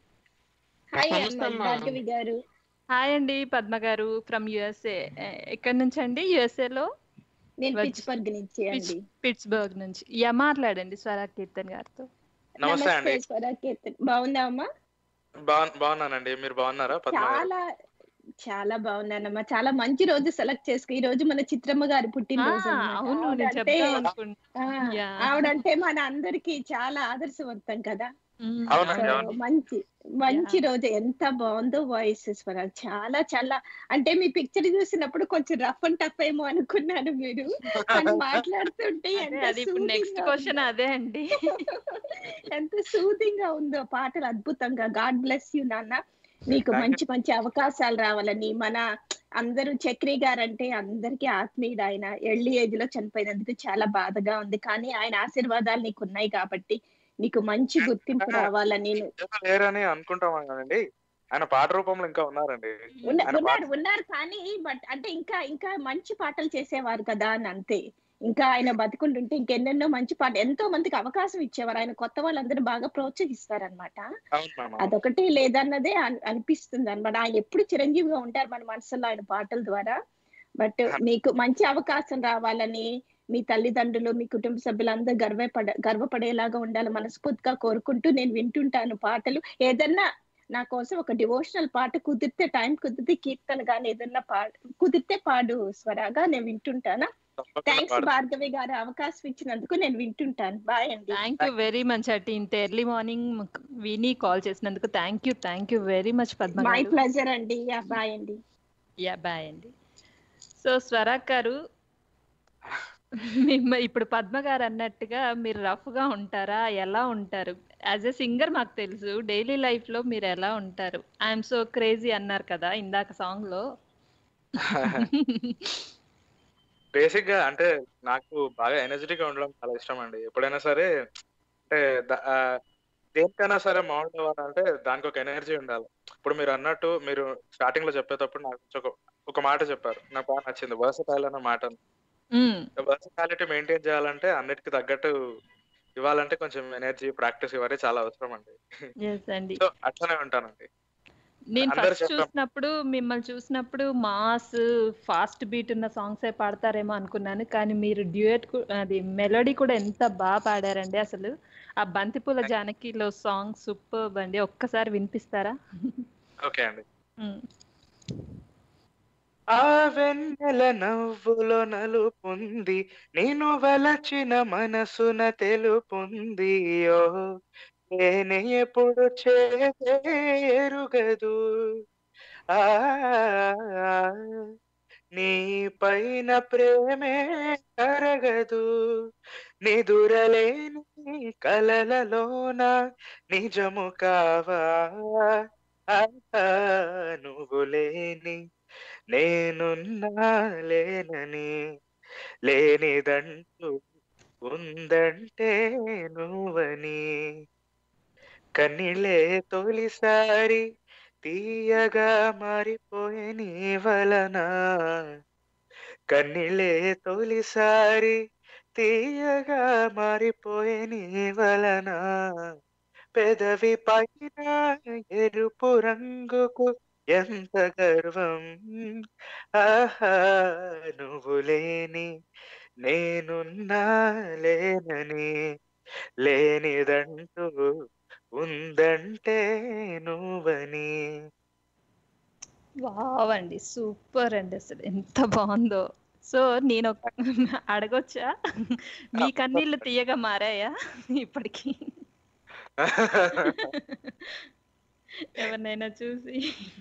హాయ్ నమస్తే అమ్మా. భార్గవి గారు హాయ్ అండి పద్మ గారు ఫ్రమ్ యుఎస్ఏ ఎక్కడి నుంచి అండి యుఎస్ఏ లో నేను వజ్- పిచ్బర్గ్ నుంచి అండి పిట్స్బర్గ్ నుంచి యా మాట్లాడండి స్వరా కీర్తన్ గారితో నమస్తే అండి స్వరాకేతన్ బాగున్నావమ్మా బాగు బాగున్నానండి మీరు బాగున్నారా పద్మ గారు? చాలా చాలా బాగున్నానమ్మా చాలా మంచి రోజు సెలెక్ట్ చేసుకు ఈ రోజు మన చిత్రమ్మ గారి ఆ, పుట్టినరోజు అన్నమాట. అవును నేను ఆవిడంటే చెప్తాం అనుకుంటా ఆ, యా. ఆవిడంటే మన అందరికి చాలా ఆదర్శవంతం కదా మ్మ్. అవునండి, సో అవును. మంచి మంచి రోజు ఎంత బాగుందో వాయిస్ స్వర చాలా చాలా అంటే మీ పిక్చర్ చూసినప్పుడు కొంచెం రఫ్ అండ్ టఫ్ ఏమో అనుకున్నాను మీరు కానీ మాట్లాడుతుంటే అదే, ఎంత అది ఇప్పుడు నెక్స్ట్ soothing గా క్వశ్చన్ ఉందో. అదే అండి ఎంత సూదింగ్ గా ఉందో పాటలు అద్భుతంగా గాడ్ బ్లెస్ యూ నాన్న మీకు Thank you. మంచి మంచి అవకాశాలు రావాలని మన అందరూ చక్రి గారు అంటే అందరికీ ఆత్మీయుడు ఆయన ఎర్లీ ఏజ్ లో చనిపోయినందుకు చాలా బాధగా ఉంది కానీ ఆయన ఆశీర్వాదాలు నీకు ఉన్నాయి కాబట్టి నీకు మంచి గుర్తింపు రావాలని నేను ఏదో లేరని అనుకుంటాం కదండి ఆయన పాట రూపంలో ఇంకా ఉన్నారండి ఉన్న- ఆయన ఉన్నారు ఉన్నారు కానీ బట్ అంటే ఇంకా ఇంకా మంచి పాటలు చేసేవారు కదా అని అంతే ఇంకా ఆయన బతికుంటుంటే ఇంకెన్నెన్నో మంచి పాట ఎంతో మందికి అవకాశం ఇచ్చేవారు ఆయన కొత్త వాళ్ళందరూ బాగా ప్రోత్సహిస్తారనమాట అవును మ్యామ్ అదొకటి లేదన్నదే అన్- అనిపిస్తుంది అనమాట ఆయన ఎప్పుడు చిరంజీవిగా ఉంటారు మన మనసులో ఆయన పాటల ద్వారా బట్ మీకు మంచి అవకాశం రావాలని మీ తల్లిదండ్రులు మీ కుటుంబ సభ్యులందరూ గర్వపడ గర్వపడేలాగా ఉండాలి మనస్ఫూర్తిగా కోరుకుంటూ నేను వింటుంటాను పాటలు ఏదన్నా నా కోసం ఒక డివోషనల్ పాట కుదిరితే టైం కుదిరితే కీర్తన గాని ఏదన్నా పాడు కుదిరితే పాడు స్వరాగా నేను వింటుంటానా థ్యాంక్స్ భార్గవి గారు అవకాశం ఇచ్చినందుకు నేను వింటుంటాను బాయ్ అండి థ్యాంక్ యూ వెరీ మచ్ అట్టి ఇంత ఎర్లీ మార్నింగ్ విని కాల్ చేసినందుకు thank you thank you very much Padma my garu pleasure అండి బాయ్ అండి యా బాయ్ అండి సో స్వరాక్ గారు మిమ్మ ఇప్పుడు పద్మ గారు అన్నట్టుగా మీరు రఫ్ గా ఉంటారా ఎలా ఉంటారు యాజ్ ఎ సింగర్ మాకు తెలుసు డైలీ లైఫ్ లో మీరు ఎలా ఉంటారు ఐఎమ్ సో క్రేజీ అన్నారు కదా ఇందాక సాంగ్ లో బేసిక్ గా అంటే నాకు బాగా ఎనర్జెటిక్ గా ఉండడం చాలా ఇష్టం అండి ఎప్పుడైనా సరే అంటే ద- ఆ, దేనికైనా సరే మౌంట్ అవ్వాలంటే దానికి ఒక ఎనర్జీ ఉండాలి ఇప్పుడు మీరు అన్నట్టు మీరు స్టార్టింగ్ లో చెప్పేటప్పుడు నాకు ఒక ఒక మాట చెప్పారు నాకు బాగా నచ్చింది వర్సటైల్ అన్న మాట వర్సటాలిటీ మెయింటైన్ చేయాలంటే అన్నిటికీ తగ్గట్టు ఇవ్వాలంటే కొంచెం ఎనర్జీ ప్రాక్టీస్ ఇవన్నీ చాలా అవసరం అండి ఎస్ అండి సో అట్లనే ఉంటానండి నేను అందరూ ఫస్ట్ చెప్పాం. చూసినప్పుడు మిమ్మల్ని చూసినప్పుడు మాస్ ఫాస్ట్ బీట్ ఉన్న సాంగ్స్ ఏ పాడతారేమో అనుకున్నాను కానీ మీరు డ్యూయట్ అది మెలోడీ కూడా ఎంత బాగా పాడారండి అసలు ఆ బంతిపూల జానకిలో సాంగ్ సూపర్ అండి ఒక్కసారి వినిపిస్తారా ఓకే అండి మ్మ్. ఆ వెన్నెల నవ్వులో నలుపుంది నేను వలచిన మనసున తెలుపుంది ఓ నేనే ఎప్పుడు చేరుగదు ఆ నీ పైన ప్రేమే కరగదు నిదురలేని కలలలోన నిజము కావా ఆ, నువ్వు లేని నేనున్నా లేనని లేనిదంటూ ఉందంటే నువ్వని కన్నీళ్ళే తొలిసారి తీయగా మారిపోయే నీ వలన కన్నీళ్ళే తొలిసారి తీయగా మారిపోయే నీ వలన పెదవి పైన ఎరుపు రంగుకు ఎంత గర్వం ఆహా నువ్వు లేని నేనున్నా లేనని లేనిదంటూ ఉందంటే నువ్వని వావ్ అండి సూపర్ అండి అసలు ఎంత బాగుందో సో నేను ఒక- అడగొచ్చా మీ కన్నీళ్ళు తీయగా మారాయా ఇప్పటికి ఎవరినైనా చూసి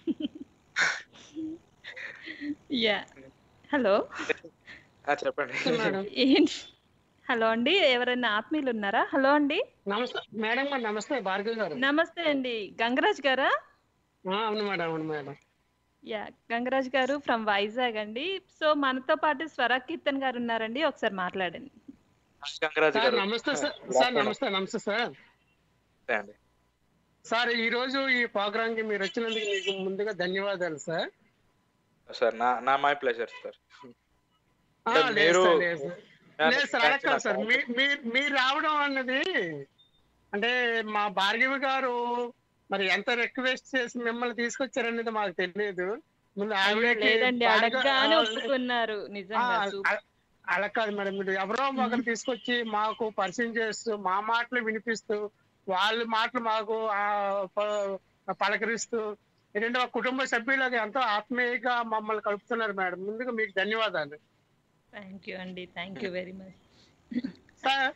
యా హలో ఆ, చెప్పండి మేడం ఏంటి హలో అండి ఎవరైనా ఆత్మీయులు ఉన్నారా హలో అండి నమస్తే మేడం గారు నమస్తే భార్గవి గారు నమస్తే అండి గంగరాజ్ గారా ఆ, అవును మేడం అవును మేడం యా గంగరాజ్ గారు ఫ్రమ్ వైజాగ్ అండి సో మనతో పాటు స్వరా కీర్తన్ గారు ఉన్నారండి ఒకసారి మాట్లాడండి గంగరాజు సార్ గారు నమస్తే సార్ Good సార్ afternoon. నమస్తే నమస్తే సార్ నమస్తే అండి సార్ ఈ రోజు ఈ ప్రోగ్రామ్ కి మీరు వచ్చినందుకు మీకు ముందుగా ధన్యవాదాలు సార్ సార్ నా నా మై ప్లెజర్ సార్ ఆ, అంటే లేదు మీరు- సార్, లేదు సార్. లేదు సార్ అలా కాదు సార్ నాకు మీ- మీ- మీరు రావడం అన్నది అంటే మా భార్గవి గారు మరి ఎంత రిక్వెస్ట్ చేసి మిమ్మల్ని తీసుకొచ్చారనేది మాకు తెలియదు ముందు ఆవిడకి లేదండి బాగా- అడగగానే ఆ, ఒప్పుకున్నారు నిజంగా ఆ, సూపర్. అ- అలా కాదు మేడం మీరు ఎవరో ఒకరు తీసుకొచ్చి మాకు పరిచయం చేస్తూ మా మాటలు వినిపిస్తూ వాళ్ళ మాటలు మాకు ఆ, ప- పలకరిస్తూ ఏంటంటే మా కుటుంబ సభ్యులకు ఎంతో ఆత్మీయంగా మమ్మల్ని కలుపుతున్నారు మేడం ముందుగా మీకు ధన్యవాదాలు థ్యాంక్ యూ అండి thank you very much sir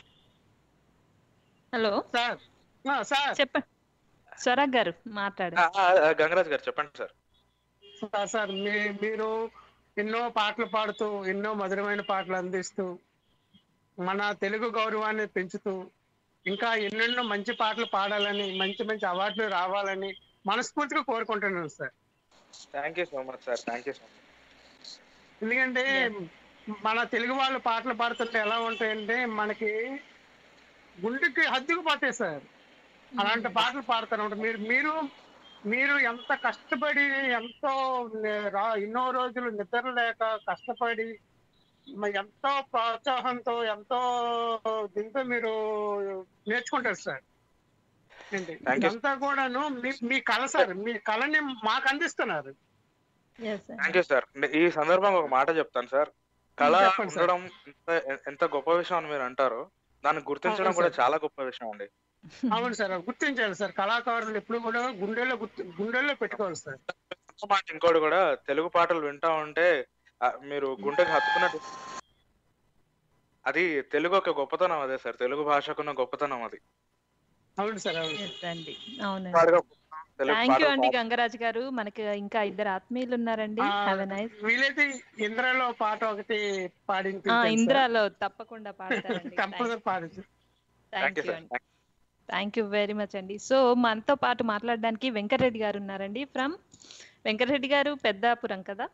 hello sir ఆ, సార్ చెప్పండి స్వరాగ్ గారు మాట్లాడండి ఆ, ఆ, ఆ, గంగరాజు గారు చెప్పండి సార్ సార్ సార్ మీ మీరు ఎన్నో పాటలు పాడుతూ ఎన్నో మధురమైన పాటలు అందిస్తూ మన తెలుగు గౌరవాన్ని పెంచుతూ ఇంకా ఎన్నెన్నో మంచి పాటలు పాడాలని మంచి మంచి అవార్డులు రావాలని మనస్ఫూర్తిగా కోరుకుంటున్నాను sir thank you so much sir thank you so much ఎందుకంటే మన తెలుగు వాళ్ళు పాటలు పాడుతుంటే ఎలా ఉంటాయంటే మనకి గుండెకి హద్దుకు పోతాయి సార్ అలాంటి పాటలు పాడుతూ ఉంటారు మీరు మీరు మీరు ఎంత కష్టపడి ఎంతో నే- రా- ఎన్నో రోజులు నిద్ర లేక కష్టపడి మ- ఎంతో ప్రోత్సాహంతో ఎంతో దీంతో మీరు నేర్చుకుంటారు సార్ ఏంటి Thank you. ఇదంతా కూడాను మీ మీ కళ సార్ మీ కళని మాకు అందిస్తున్నారు Yes, sir. Thank you sir ఈ సందర్భంగా ఒక మాట చెప్తాను సార్ కళ చెప్పండి సార్. ఉండడం ఎంత ఎంత గొప్ప విషయం అని మీరు అంటారు దాన్ని గుర్తించడం అవును కూడా సార్. చాలా గొప్ప విషయం అండి అవును సార్ గుర్తించాలి సార్ కళాకారులు ఎప్పుడు కూడా గుండెల్లో గుర్తు గుండెల్లో పెట్టుకోవాలి సార్ ఇంకో మాట ఇంకోటి కూడా తెలుగు పాటలు వింటా ఉంటే ఆ, మీరు గుండెకి హత్తుకున్నట్టు అది తెలుగు ఒక గొప్పతనం అదే సార్ తెలుగు భాషకున్న గొప్పతనం అది అవును సార్ అవును Yes, అండి అవునండి పాడుగా తెలుగు థ్యాంక్ యూ పాటలు అండి పాడ- గంగరాజు గారు మనకి ఇంకా ఇద్దరు ఆత్మీయులు ఉన్నారండి ఆ, హ్యావ్ ఎ నైస్ వీలైతే ఇంద్రలో పాట ఒకటి పాడింది ఇంద్రాలో తప్పకుండా పాడతారండి తప్పదు పాడించు thank thank you you sir అండి థ్యాంక్ యూ వెరీ మచ్ అండి సో మనతో పాటు మాట్లాడడానికి వెంకటరెడ్డి గారు ఉన్నారండి ఫ్రమ్ వెంకటరెడ్డి గారు పెద్దాపురం కదా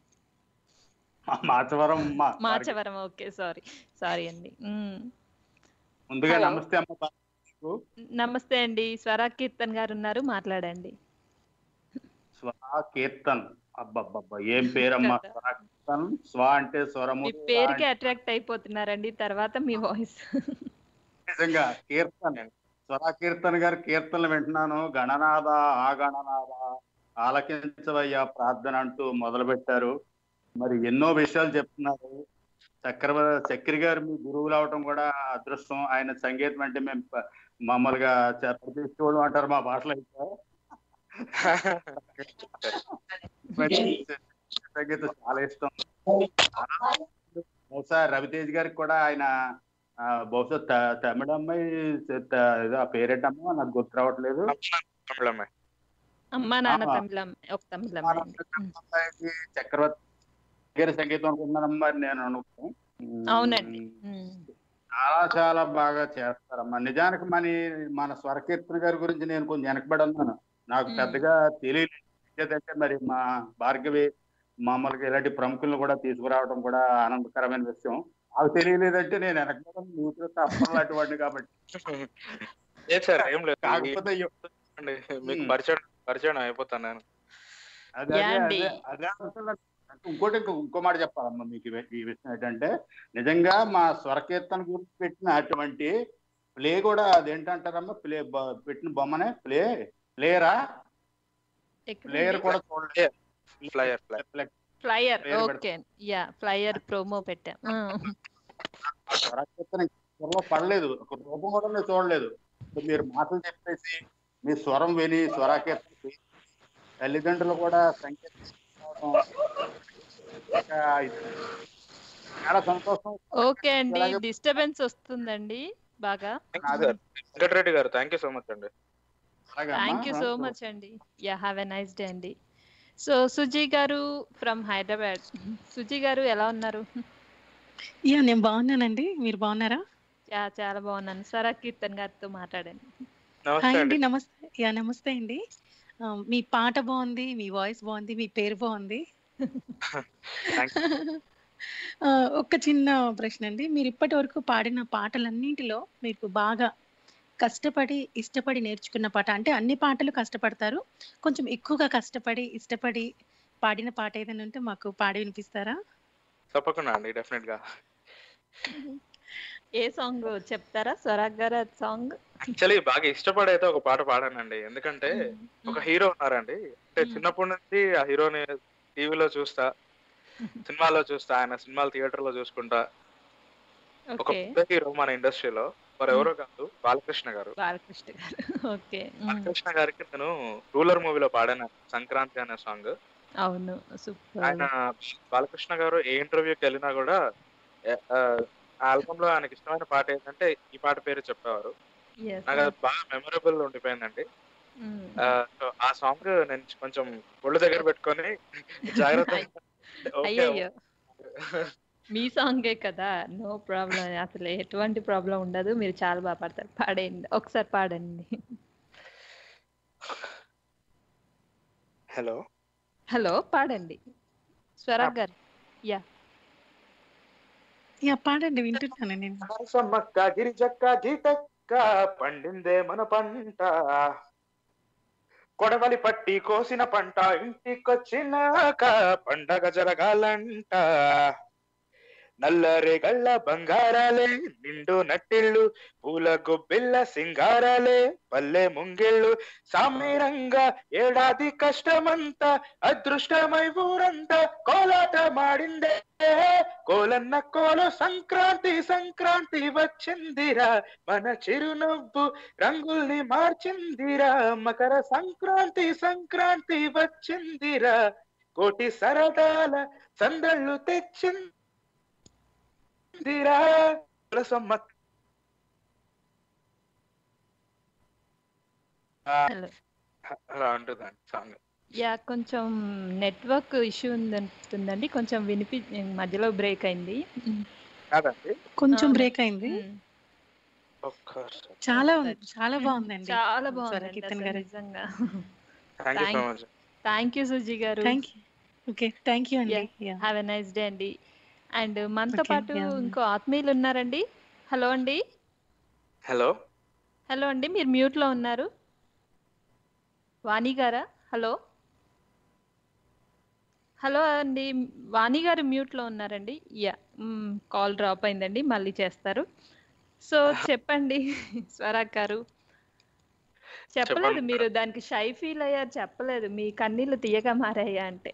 మాచవరం మా మాచవరం ఓకే సారీ సారీ అండి మ్మ్. ముందుగా Hello. నమస్తే అమ్మ బాబు. నమస్తే అండి స్వరా కీర్తన్ గారు ఉన్నారు మాట్లాడండి స్వా కీర్తన్ అబ్బబ్బబ్బా ఏం పేరమ్మా కదా. స్వా కీర్తన్ స్వా అంటే స్వరము మీ పేరుకి అట్రాక్ట్ అయిపోతున్నారండి తర్వాత మీ వాయిస్ నిజంగా కీర్తన్ స్వరా కీర్తన్ గారి కీర్తనలు వింటున్నాను గణనాథ ఆ గణనాథ ఆలకించవయ్యా ప్రార్థన అంటూ మొదలు పెట్టారు మరి ఎన్నో విషయాలు చెప్తున్నారు చక్రవర్తి చక్రి గారు మీ గురువులు అవటం కూడా అదృష్టం ఆయన సంగీతం అంటే మేము ప- మామూలుగా ప్రతిష్టోడు అంటారు మా భాషలో అయితే మరి సంగీతం చాలా ఇష్టం బహుశా రవితేజ్ గారికి కూడా ఆయన ఆ, బహుశా త- తమిళ అమ్మాయి త- ఏదో ఆ పేరేంటమ్మా నాకు గుర్తు రావట్లేదు తమిళమ్మాయి. అమ్మా నాన్న ఆ. తమిళం ఒక తమిళం మా అండి మ్మ్. అమ్మాయికి చక్రవర్తి గారి సంగీతం అనుకుంటున్నానమ్మా అని నేను అనుకుంటాను అవునండి మ్మ్. చాలా చాలా బాగా చేస్తారమ్మా నిజానికి మన మన స్వరకీర్తన గారి గురించి నేను కొంచెం వెనకబడి ఉన్నాను నాకు మ్మ్. పెద్దగా తెలియలేదు ఏంటంటే మరి మా భార్గవి మామూలుగా ఇలాంటి ప్రముఖులను కూడా తీసుకురావడం కూడా ఆనందకరమైన విషయం నాకు తెలియలేదంటే నేను వెనకబడి నీకు తప్పని లాంటి వాడిని కాబట్టి లేదు సార్ ఏం లేదు కాకపోతే ఇ- అండి, మీకు మ్మ్. పరిచయం పరిచయం అయిపోతాను నేను అదే అదే యాండి. అదే అదే అనుకున్నాను. ఇంకోటి ఇంకో ఇంకో మాట చెప్పాలమ్మా మీకు ఈ వి- ఈ విషయం ఏంటంటే నిజంగా మా స్వరకీర్తన గురించి పెట్టిన అటువంటి ప్లే కూడా అదేంటంటారమ్మా ప్లే బ- పెట్టిన బొమ్మనే ప్లే ప్లేయరా ఎక్కడ ప్లేయర్ కూడా చూడలేదు flyer flyer flyer Flyer okay yeah flyer promo పెట్టాం ఆ. ఆ స్వరకీర్తన త్వరలో పడలేదు ఒక రూపం కూడా నేను చూడలేదు మీరు మాటలు చెప్పేసి మీ స్వరం విని స్వరకీర్తన చేసి, తల్లిదండ్రులు కూడా సంకేతం ఇంకా ఇది చాలా సంతోషం ఓకే అండి అలాగే- డిస్టర్బెన్స్ వస్తుందండి బాగా అదే. వెంకటరెడ్డి గారు థ్యాంక్ యూ సో మచ్ అండి అలాగే థ్యాంక్ యూ అమ్మా. సో మచ్ అండి yeah have a nice day అండి సో సుజీ గారు ఫ్రమ్ హైదరాబాద్ సుజీ గారు ఎలా ఉన్నారు యా నేను బాగున్నానండి మీరు బాగున్నారా యా చాలా బాగున్నాను సరా కీర్తన్ గారితో మాట్లాడండి నమస్తే హాయ్ అండి అండి నమస్తే యా నమస్తే అండి ఆ, మీ పాట బాగుంది మీ వాయిస్ బాగుంది మీ పేరు బాగుంది Thank ఆ, ఒక చిన్న ప్రశ్న అండి మీరు ఇప్పటి వరకు పాడిన పాటలన్నింటిలో మీకు బాగా కష్టపడి ఇష్టపడి నేర్చుకున్న పాట అంటే అన్ని పాటలు కష్టపడతారు కొంచెం ఎక్కువగా కష్టపడి ఇష్టపడి పాడిన పాట ఏదైనా ఉంటే మాకు పాడి వినిపిస్తారా తప్పకుండా అండి డెఫినెట్ గా ఏ సాంగ్ చెప్తారా స్వరాగ్ గారు సాంగ్ యాక్చువల్లీ బాగా ఇష్టపడి అయితే ఒక పాట పాడానండి ఎందుకంటే ఒక హీరో ఉన్నారండి అంటే మ్మ్. చిన్నప్పటి నుంచి ఆ హీరోని టీవీలో చూస్తా సినిమాలో చూస్తా ఆయన సినిమాలు థియేటర్ లో చూసుకుంటా ఒక ఓకే పెద్ద హీరో మన ఇండస్ట్రీలో మరి ఎవరో కాదు బాలకృష్ణ గారు బాలకృష్ణ గారు ఓకే బాలకృష్ణ గారికి నేను రూలర్ మూవీలో పాడాను సంక్రాంతి అనే సాంగ్ అవును సూపర్ ఆయన బాలకృష్ణ గారు ఏ ఇంటర్వ్యూకి వెళ్ళినా కూడా ఆల్బమ్ లో ఆయనకి ఇష్టమైన పాట ఏంటంటే ఈ పాట పేరు చెప్పేవారు నాకు అది బాగా మెమరబుల్ ఉండిపోయిందండి ఆ, so ఆ సాంగ్ నేను కొంచెం ఒళ్ళు దగ్గర పెట్టుకొని జాగ్రత్త అయ్యయ్యో మీ సాంగే కదా నో ప్రాబ్లం అసలు ఎటువంటి ప్రాబ్లం ఉండదు మీరు చాలా బాగా పాడతారు పాడేయండి ఒకసారి పాడండి హలో హలో పాడండి స్వరాగ్ గారు యా యా పాడండి వింటున్నాను నేను సమ్మక్క గిరిజక్క జీతక్క పండిందే మన పంట కొడవలి పట్టి కోసిన పంట ఇంటికొచ్చినాక పండగ జరగాలంట నల్లరేగళ్ళ బంగారాలే నిండు నట్టిళ్ళు పూల గొబ్బిళ్ళ సింగారాలే పల్లె ముంగిళ్ళు సామీరంగా ఏడాది కష్టమంతా అదృష్టమై ఊరంతా కోలాట మాడిందే కోలన్న కోలు సంక్రాంతి సంక్రాంతి వచ్చిందిరా మన చిరునవ్వు రంగుల్ని మార్చిందిరా మకర సంక్రాంతి సంక్రాంతి వచ్చిందిరా కోటి సరదాల సందళ్ళు తెచ్చిందిరా సమ్మ హలో అలా ఉంటుందండి సాంగ్ యా కొంచెం నెట్వర్క్ ఇష్యూ ఉందంటుందండి కొంచెం వినిపి మధ్యలో బ్రేక్ అయింది మ్, కాదండి కొంచెం ఆ, బ్రేక్ అయింది మ్. ఒక్కసారి చాలా ఉంది చాలా బాగుందండి చాలా బాగుంది స్వరకీర్తన్ గారు నిజంగా thank you so Thank- much thank you Suji garu thank you okay thank you అండి yeah have a nice day అండి అండ్ మనతో Okay, పాటు yeah. ఇంకో ఆత్మీయులు ఉన్నారండి హలో అండి హలో హలో అండి మీరు మ్యూట్ లో ఉన్నారు వాణి గారా హలో హలో అండి వాణి గారు మ్యూట్ లో ఉన్నారండి యా కాల్ డ్రాప్ అయిందండి మళ్ళీ చేస్తారు సో చెప్పండి స్వరాగ్ గారు చెప్పలేదు చెప్పండి. మీరు దానికి షై ఫీల్ అయ్యారు చెప్పలేదు మీ కన్నీళ్ళు తీయగా మారాయా అంటే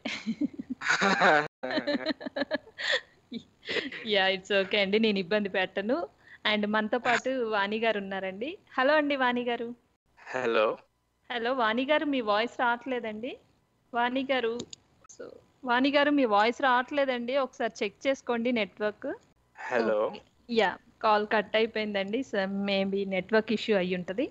యా ఇట్స్ ఓకే అండి నేను ఇబ్బంది పెట్టను అండ్ మనతో పాటు వాణి గారు ఉన్నారండి హలో అండి వాణి గారు హలో హలో వాణి గారు మీ వాయిస్ రావట్లేదండి వాణి గారు సో వాణి గారు మీ వాయిస్ రావట్లేదండి ఒకసారి చెక్ చేసుకోండి network hello yeah call cut అయిపోయిందండి మేబీ నెట్వర్క్ ఇష్యూ అయి ఉంటుంది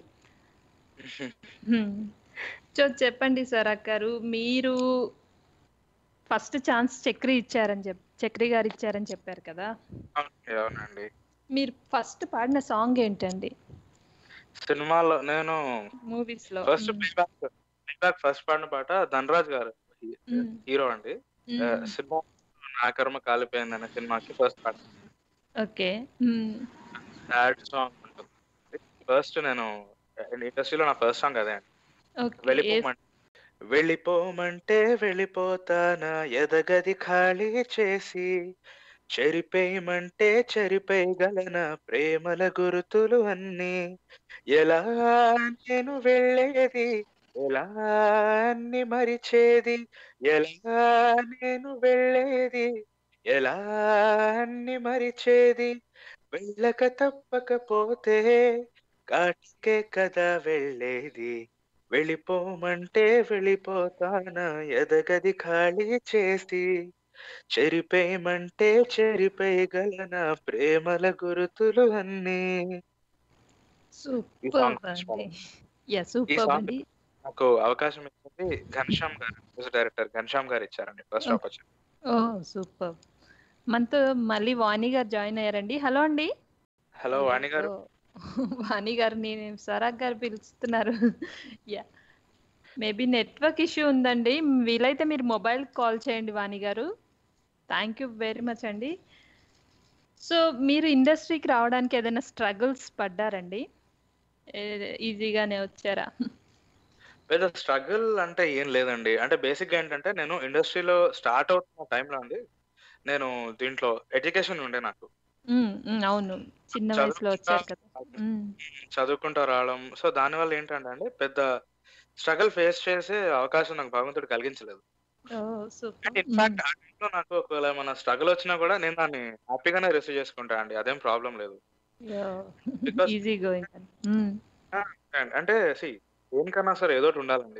సో చెప్పండి సార్ అక్కారు మీరు ఫస్ట్ ఛాన్స్ చక్రి ఇచ్చారని చెప్ చక్రి గారు ఇచ్చారని చెప్పారు కదా అవునండి మీరు ఫస్ట్ పాడిన సాంగ్ ఏంటండి సినిమాలో నేను మూవీస్ లో ఫస్ట్ ప్లేబ్యాక్ ప్లేబ్యాక్ ఫస్ట్ పాడిన పాట ధనరాజ్ గారు మ్మ్. హీరో అండి ఆ, మ్మ్. సినిమా నా కర్మ కాలిపోయింది అనే సినిమాకి ఫస్ట్ పాట ఓకే మ్మ్. సాడ్ సాంగ్ ఉంటుంది ఫస్ట్ నేను ఇండస్ట్రీలో నా ఫస్ట్ సాంగ్ అదే అండి ఓకే ఏ- వెళ్ళిపోమంటే వెళ్ళిపోమంటే వెళ్ళిపోతానా ఎదగది ఖాళీ చేసి చెరిపేయమంటే చెరిపేయగలన ప్రేమల గురుతులు అన్నీ ఎలా నేను వెళ్ళేది ఎలా అన్ని మరిచేది ఎలా నేను వెళ్ళేది ఎలా అన్ని మరిచేది వెళ్ళక తప్పకపోతే కాటికే కదా వెళ్ళేది వెళ్ళిపోమంటే వెళ్ళిపోతానా ఎదగది ఖాళీ చేసి చెరిపేయమంటే చెరిపేయగలన ప్రేమల గురుతులు అన్నీ సూపర్ song అండి యా సూపర్ song- అండి నాకు అవకాశం ఇచ్చింది ఘనశ్యామ్ గారు మ్యూజిక్ డైరెక్టర్ ఘనశ్యామ్ గారు ఇచ్చారండి first Okay. Opportunity oh super మనతో మళ్ళీ వాణి గారు జాయిన్ అయ్యారండి హలో అండి హలో వాణి గారు ఓ, వాణి గారు నేను స్వరాగ్ గారు పిలుస్తున్నారు యా మేబీ నెట్వర్క్ ఇష్యూ ఉందండి వీలైతే మీరు మొబైల్ కాల్ చేయండి Vani garu thank you very much అండి సో మీరు ఇండస్ట్రీకి రావడానికి ఏదైనా స్ట్రగుల్స్ పడ్డారండి ఏ- ఈజీగానే వచ్చారా పెద్ద స్ట్రగుల్ అంటే ఏం లేదండి అంటే బేసిక్ ఏంటంటే నేను ఇండస్ట్రీలో స్టార్ట్ అవుతున్న టైంలో అండి నేను దీంట్లో ఎడ్యుకేషన్ ఉండే నాకు ఉమ్, ఉమ్, అవును చిన్న వయసులో వచ్చారు కదా ఉమ్, చదువుకుంటూ రావడం సో దానివల్ల ఏంటంటే అండి పెద్ద స్ట్రగుల్ ఫేస్ చేసే అవకాశం నాకు భగవంతుడు కలిగించలేదు ఓ అండ్ సూపర్ ఇన్ఫాక్ట్ ఆ టైంలో నాకు ఒకవేళ మన స్ట్రగుల్ వచ్చినా కూడా నేను దాన్ని హ్యాపీగానే రిసీవ్ చేసుకుంటా అండి అదేం ప్రాబ్లం లేదు Because- ఈజీ గోయింగ్ And అంటే సి దేనికన్నా సరే ఏదో ఒకటి ఉండాలండి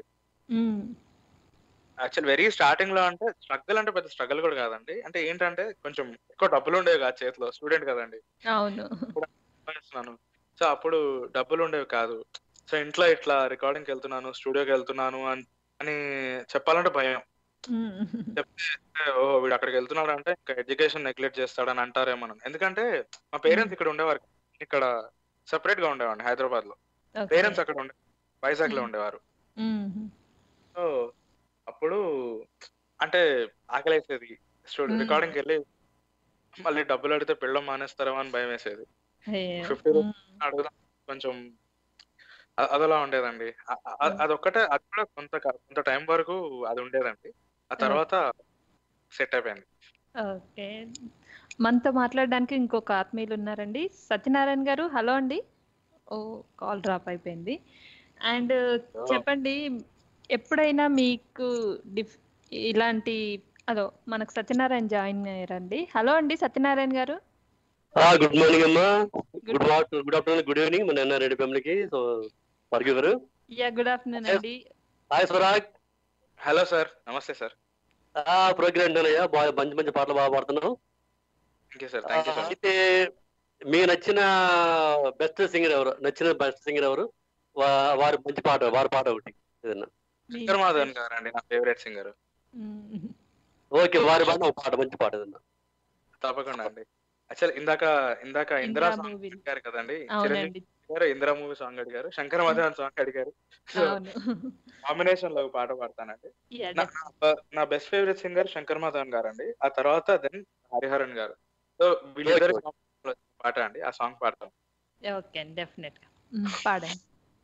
యాక్చువల్ వెరీ స్టార్టింగ్ లో అంటే స్ట్రగుల్ అంటే పెద్ద స్ట్రగుల్ కూడా కాదండి అంటే ఏంటంటే కొంచెం ఎక్కువ డబ్బులు ఉండేవి కాదు చేతిలో స్టూడెంట్ కదండి అవును చేస్తున్నాను సో అప్పుడు డబ్బులు ఉండేవి కాదు సో ఇంట్లో ఇట్లా రికార్డింగ్కి వెళ్తున్నాను స్టూడియోకి వెళ్తున్నాను అని అని చెప్పాలంటే భయం ఉమ్, చెప్తే ఓ వీడు అక్కడికి వెళ్తున్నాడు అంటే ఇంకా ఎడ్యుకేషన్ నెగ్లెక్ట్ చేస్తాడని అంటారేమో అని. ఎందుకంటే మా పేరెంట్స్ ఇక్కడ ఉండేవారు ఇక్కడ సెపరేట్ గా ఉండేవాడిని హైదరాబాద్ లో okay. పేరెంట్స్ అక్కడ ఉండే వైజాగ్ లో ఉండేవారు ఉమ్, సో అప్పుడు అంటే ఆకలేసేది స్టూడియో Hmm. రికార్డింగ్కి వెళ్ళి మళ్ళీ డబ్బులు అడిగితే పెళ్ళం మానేస్తారేమో అని భయం వేసేది అయ్యో. ఫిఫ్టీ ఉమ్, అడుగుదాం కొంచెం అ- అదలా ఉండేదండి అ- అ- అదొక్కటే అది కూడా కొంత క- కొంత టైం వరకు అది ఉండేదండి ఆ తర్వాత సెట్ అయిపోయింది ఓకే మనతో మాట్లాడడానికి ఇంకొక ఆత్మీయులు ఉన్నారండి సత్యనారాయణ గారు హలో అండి ఓ కాల్ డ్రాప్ అయిపోయింది అండ్ చెప్పండి ఎప్పుడైనా మీకు డిఫ్ ఇలాంటి అదో మనకు సత్యనారాయణ జాయిన్ అయ్యారండి హలో అండి సత్యనారాయణ గారు గుడ్ మార్నింగ్ అమ్మా good morning good afternoon good evening మన ఎన్ఆర్ రెడ్డి ఫ్యామిలీకి so forgive garu yeah good afternoon అండి హాయ్ స్వరాగ్ హలో సార్ నమస్తే సార్ ప్రోగ్రామ్ ఏంటనయ్యా బాగా మంచి మంచి పాటలు బాగా పాడుతున్నావు thank you sir thank you sir అయితే మీకు నచ్చిన బెస్ట్ సింగర్ ఎవరు నచ్చిన బెస్ట్ సింగర్ ఎవరు వా- వారి మంచి పాట వారి పాట ఒకటి ఏదన్నా శంకర్ మాధవన్ గారు అండి నా ఫేవరెట్ సింగర్ మ్మ్. ఓకే వారి పాట ఒక పాట మంచి పాట ఏదన్నా తప్పకుండా అండి యాక్చువల్ ఇందాక ఇందాక ఇందిరా ఇందిరా సాంగ్ movie. అడిగారు కదండి అవునండి చిరంజీవి గారు ఇందిరా మూవీ సాంగ్ అడిగారు శంకర్ మాధవన్ సాంగ్ అడిగారు సో అవును కాంబినేషన్ లో ఒక పాట పాడతానండి Yeah, నా- నా- నా best favourite singer Shankar Madhavan garu అండి ఆ తర్వాత దెన్ హరిహరన్ గారు సో వీళ్ళిద్దరు Okay. పాట అండి ఆ సాంగ్ పాడతాం ఓకే డెఫినెట్ గా మ్మ్, పాడండి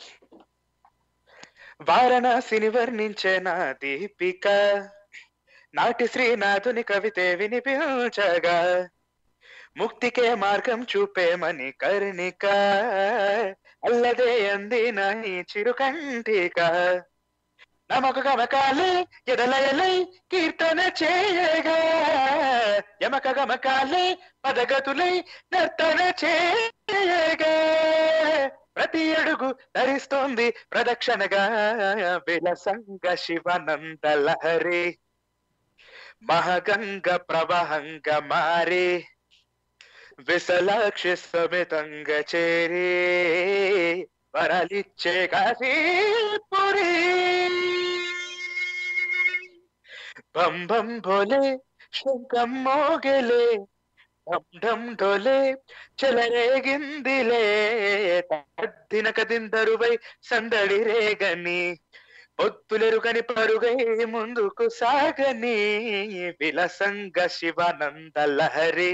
వారణాసిని వర్ణించే నా దీపిక నాటి శ్రీనాథుని కవితే వినిపించగా ముక్తికే మార్గం చూపేమని కర్ణిక అల్లదే అందిన ఈ చిరుకంటిక నమక గమకాలే ఎదలయలై కీర్తన చేయగా యమక గమకాలే పదగతులై నర్తన చేయగా ప్రతి అడుగు ధరిస్తోంది ప్రదక్షిణగా విలసంగ శివనంద లహరి మహగంగ ప్రవాహంగా మారి విశలాక్షి సమితంగా చేరి వరలిచ్చే కాశీపురి బం బం భోలే శంఖం మోగలే ఢం ఢం డోలే చెలరేగిందిలే దినకదిందరువై సందడి రేగని పొత్తులెరుగని పరుగై ముందుకు సాగని విలసంగ శివానంద లహరి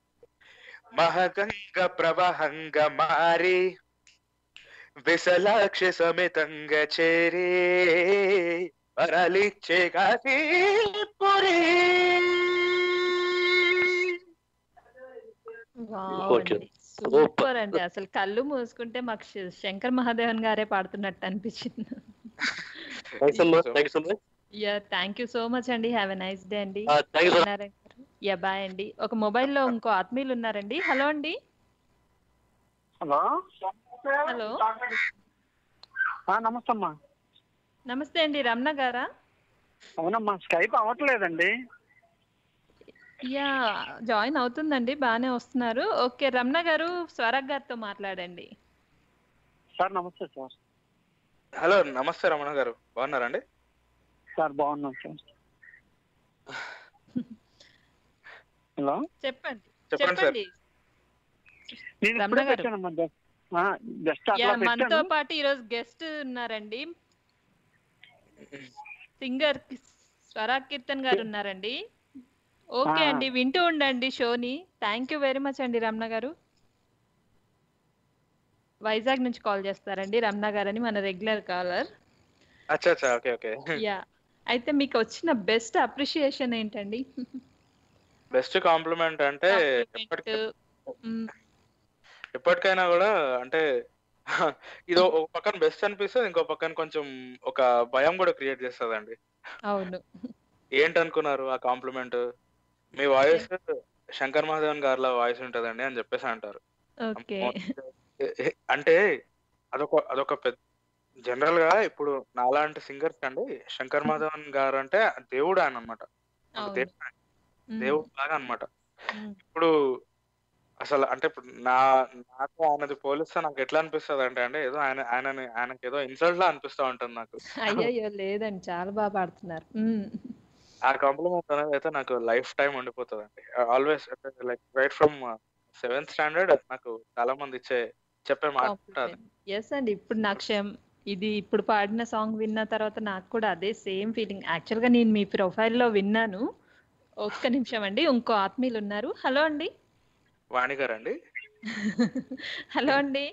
మహగంగ ప్రవాహంగ మారి విశలాక్షి సమితంగా చేరి వరలిచ్చే కాశీపురి వావ్ Okay. అండి సూపర్ అండి అసలు కళ్ళు మూసుకుంటే మాకు శ- శంకర్ మహాదేవన్ గారే పాడుతున్నట్టు అనిపించింది థ్యాంక్స్ అమ్మా thank you so much yeah thank you so much అండి హ్యావ్ ఎ నైస్ డే అండి thank you so Narayana garu yeah bye అండి ఒక మొబైల్ లో ఇంకో ఆత్మీయులు ఉన్నారండి హలో అండి హలో హలో నమస్తే అమ్మా నమస్తే అండి రమణ గారా అవునమ్మా స్కైప్ అవ్వట్లేదండి యా జాయిన్ అవుతుందండి బాగానే వస్తున్నారు ఓకే రమణ గారు స్వరగ్ గారితో మాట్లాడండి సార్ నమస్తే సార్ హలో నమస్తే రమణ గారు బాగున్నారండి సార్ బాగున్నాం సార్ హలో చెప్పండి చెప్పండి సార్ చెప్పండి నేను రమణ ఇప్పుడే గారు. పెట్టానమ్మా జస్ట్ యా అట్లా మనతో పెట్టాను పాటు ఈరోజు గెస్ట్ ఉన్నారండి సింగర్ స్వరా కీర్తన్ గారు ఉన్నారండి ఓకే ఆ. అండి వింటూ ఉండండి షోని థ్యాంక్ యూ వెరీ మచ్ అండి రమణ గారు వైజాగ్ నుంచి కాల్ చేస్తారండి రమణ గారు అని మన రెగ్యులర్ కాలర్ అచ్చా అచ్చా ఓకే ఓకే యా అయితే మీకు వచ్చిన బెస్ట్ అప్రిషియేషన్ ఏంటండి బెస్ట్ కాంప్లిమెంట్ అంటే ఎప్పటికీ మ్, ఎప్పటికైనా కూడా అంటే ఇది ఒక పక్కన బెస్ట్ అనిపిస్తుంది ఇంకో పక్కన కొంచెం ఒక భయం కూడా క్రియేట్ చేస్తుందండి అవును ఏంటనుకున్నారు ఆ కాంప్లిమెంట్ మీ వాయిస్ శంకర్ మహాదేవన్ గారిలా వాయిస్ ఉంటదండి అని చెప్పేసి అంటారు ఓకే ఏ- ఏ- అంటే అదొక అదొక పెద్ద జనరల్ గా ఇప్పుడు నాలాంటి సింగర్స్ అండి శంకర్ మాధవన్ గారు అంటే దేవుడు ఆయన అనమాట అవును దేవుడు ఆయన. మ్, దేవుడు లాగా అనమాట మ్, ఇప్పుడు అసలు అంటే ఇప్పుడు నా నాకు ఆయనది పోలిస్తే నాకు ఎట్లా అనిపిస్తుంది అంటే అంటే ఏదో ఆయన ఆయనని ఆయనకి ఏదో ఇన్సల్ట్ లా అనిపిస్తా ఉంటుంది నాకు అయ్యయ్యో లేదండి చాలా బాగా పాడుతున్నారు మ్, ఆ కాంప్లిమెంట్ అనేది అయితే నాకు లైఫ్ టైం ఉండిపోతుంది అండి always like right from seventh standard నాకు చాలా మంది ఇచ్చే చెప్పే మాట ఉంటుంది ఎస్ అండి ఇప్పుడు నాకు క్షమ్ ఇది ఇప్పుడు పాడిన సాంగ్ విన్న తర్వాత నాకు కూడా అదే సేమ్ ఫీలింగ్ యాక్చువల్గా నేను మీ ప్రొఫైల్లో విన్నాను ఒక్క నిమిషం అండి ఇంకో ఆత్మీయులు ఉన్నారు హలో అండి వాణి గారు అండి హలో అండి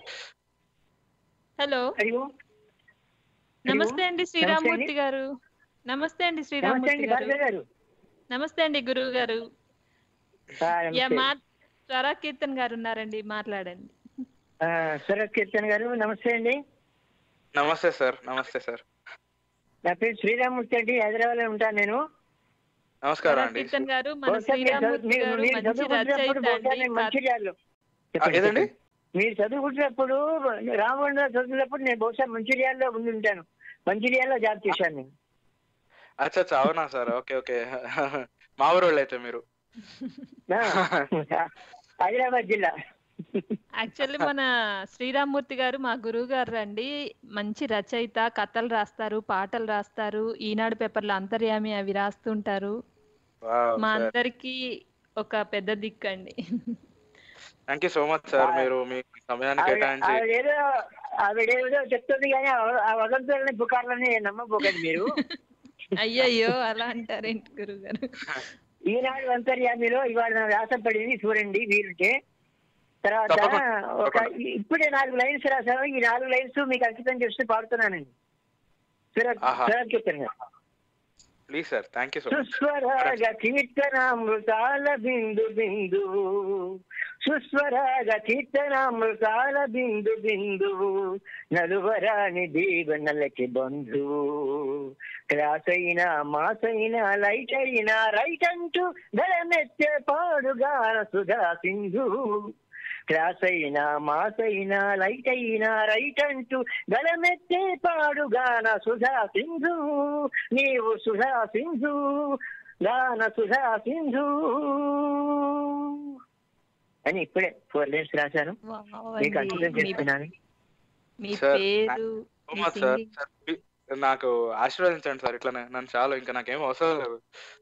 హలో హలో నమస్తే అండి శ్రీరామూర్తి గారు నమస్తే అండి నమస్తే శ్రీరామూర్తి అండి గారు భార్గవ్ గారు నమస్తే అండి గురువు గారు ఆ, యా నమస్తే. మా స్వరా కీర్తన్ గారు ఉన్నారండి మాట్లాడండి ఆ, శరత్ కీర్తన్ గారు నమస్తే అండి నమస్తే సార్ నమస్తే సార్ నా పేరు శ్రీరామూర్తి అండి హైదరాబాద్ లో ఉంటాను నేను నమస్కారం స్వరా అండి కీర్తన్ గారు మన బహుశా మీరు చదువు- శ్రీరామూర్తి మీరు- గారు మీరు మంచి చదువుకుంటున్నప్పుడు రచయిత బహుశా అండి నేను కథ- మంచిర్యాలలో ఆ, చెప్పండి, ఏదండి చెప్పండి. మీరు చదువుకుంటున్నప్పుడు రామగుండ చదువుతున్నప్పుడు నేను బహుశా మంచిర్యాలలో ఉండి ఉంటాను మంచిర్యాలలో జాబ్ చేశాను నేను అచ్చా అచ్చా అవునా సార్ ఓకే ఓకే మా ఊరు వాళ్ళు అయితే మీరు ఆ, హైదరాబాద్ జిల్లా యాక్చువల్లీ మన శ్రీరామూర్తి గారు మా గురువు గారు అండి మంచి రచయిత కథలు రాస్తారు పాటలు రాస్తారు ఈనాడు పేపర్లో అంతర్యామి అవి రాస్తుంటారు మా అందరికి ఒక పెద్ద దిక్కు అండి thank you so much sir మీరు మీ సమయాన్ని ఆవిడ కేటాయించి ఆవిడేదో ఆవిడేదో చెప్తుంది కానీ ఆ- ఆ వదంతులని పుకార్లని నమ్మబోకండి మీరు అయ్యయ్యో అలా అంటారేంటి గురువు గారు ఈనాడు అంతర్యామిలో ఇవాళ నా వ్యాసం పడింది చూడండి వీరుంటే తర్వాత తప్పకుండా, ఒక తప్పకుండా. ఇప్పుడే నాలుగు లైన్స్ రాశాను ఈ నాలుగు లైన్స్ మీకు అంకితం చేస్తూ పాడుతున్నానండి సురత్ ఆహా. Surath Keerthan garu please sir thank you so much సుస్వరాగ కీర్తనామృతాల బిందు బిందు సుస్వరాగ కీర్తనామృతాల బిందు బిందు నలువరాని దీవెనలకి బంధువు క్లాస్ అయినా మాస్ అయినా లైట్ అయినా రైట్ అంటూ గలమెత్తే పాడుగా సుధా సింధు క్లాస్ అయినా మాస్ అయినా లైట్ అయినా రైట్ అంటూ గలమెత్తే పాడుగాన సుధా సింధు నీవు సుధా సింధు గాన సుధా సింధు అని ఇప్పుడే ఫోర్ లైన్స్ రాశాను వావ్ మీకు అండి. అంకితం మీ- చేస్తున్నాను మీ సార్, పేరు సో మీ much sir singing sir please నాకు ఆశీర్వదించండి సార్ ఇట్లానే నన్ను చాలు ఇంకా నాకేం అవసరం లేదు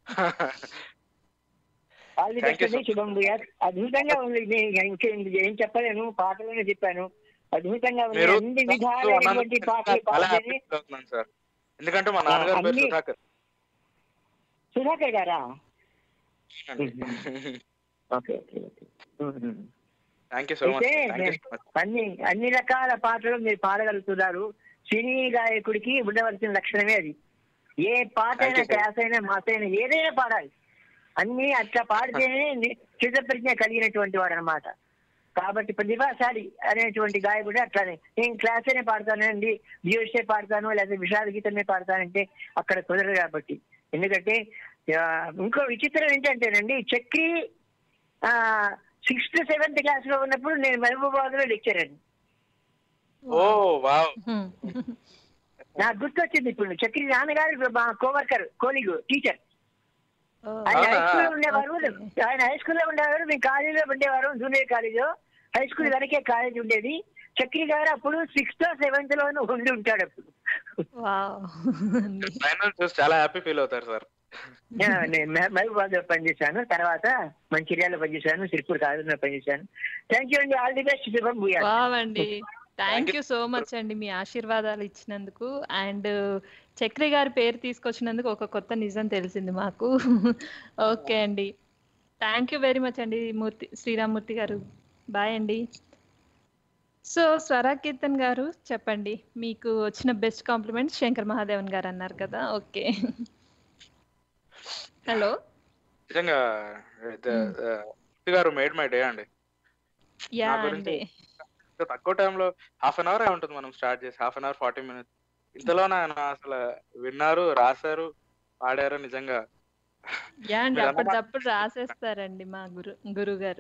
ఆల్ ది Thank బెస్ట్ you so అండి శుభం భూయాత్ అద్భుతంగా ఉంది నేను ఇంకేం ఏం చెప్పలేను పాటలోనే చెప్పాను అద్భుతంగా ఉంది మీరు అన్ని అన్నందుకు విధాలైనటువంటి పాటలు చాలా పాడితేనే హ్యాపీ ఫీల్ అవుతున్నాను సార్ ఎందుకంటే మా ఆ, నాన్నగారి పేరు అన్ని- సుధాకర్ సుధాకర్ గారా అండి. Okay okay okay hmm. Thank you so much అయితే థ్యాంక్ యూ నేను సో మచ్ అన్ని అన్ని రకాల పాటలు మీరు పాడగలుగుతున్నారు సినీ గాయకుడికి ఉండవలసిన లక్షణమే అది ఏ పాట Thank అయినా you, sir. క్లాస్ అయినా మాస్ అయినా ఏదైనా పాడాలి అన్ని అట్లా పాడితేనే ని- చిత్త ప్రజ్ఞ కలిగినటువంటి వాడు అనమాట కాబట్టి ప్రతిభాశాలి అనేటువంటి గాయకుడు అట్లానే నేను క్లాస్ అయినా పాడతానండి జియోసే పాడతాను లేదా విషాద గీతమే పాడతానంటే అక్కడ కుదరదు కాబట్టి ఎందుకంటే ఆ, ఇంకో విచిత్రం ఏంటంటేనండి చక్రి సిక్స్త్ సెవెంత్ క్లాస్ లో ఉన్నప్పుడు నేను మహబూబాబాద్ లో లెక్చర్ అండి ఓ వావ్ నాకు గుర్తొచ్చింది ఇప్పుడు చక్రి నాన్నగారు మా కోవర్కర్ కోలిగు టీచర్ ఆయన అవునా? హై స్కూల్లో ఉండేవారు Okay. ఆయన హై స్కూల్లో ఉండేవారు మేము కాలేజీలో ఉండేవారు జూనియర్ కాలేజీలో హై స్కూల్ వరకే కాలేజ్ ఉండేది చక్రి గారు అప్పుడు సిక్స్త్ సెవెంత్ లోనూ ఉండి ఉంటాడు అప్పుడు వావ్ ఫైనల్ చూసి చాలా హ్యాపీ ఫీల్ అవుతారు సార్ ఆ, నేను మహ- మహబూబాద్ లో పనిచేశాను తర్వాత మంచిర్యాలలో పనిచేశాను సిరిపూర్ కాలేజీలో పనిచేశాను థ్యాంక్ యూ అండి ఆల్ ది బెస్ట్ శుభం భూయా వావ్ అండి థ్యాంక్ యూ సో మచ్ అండి మీ ఆశీర్వాదాలు ఇచ్చినందుకు అండ్ చక్రి గారి పేరు తీసుకొచ్చినందుకు ఒక కొత్త నిజం తెలిసింది మాకు ఓకే అండి థ్యాంక్ యూ వెరీ మచ్ అండి మూర్తి శ్రీరామ్మూర్తి గారు బాయ్ అండి సో స్వరా కీర్తన్ గారు చెప్పండి మీకు వచ్చిన బెస్ట్ కాంప్లిమెంట్ శంకర్ మహాదేవన్ గారు అన్నారు కదా ఓకే హలో నిజంగా ఇది గారు మేడ్ మై డే అండి యా నా గురించి అండి ఇంకా తక్కువ టైంలో హాఫ్ అన్ అవర్ ఉంటుంది మనం స్టార్ట్ చేసి half an hour forty minutes ఇంతలోనే ఆయన అసలు విన్నారు రాశారు పాడారు నిజంగా యా అండి మీరు అన్నమాట- అప్పటికప్పుడు రాసేస్తారండి మా గురు గురువు గారు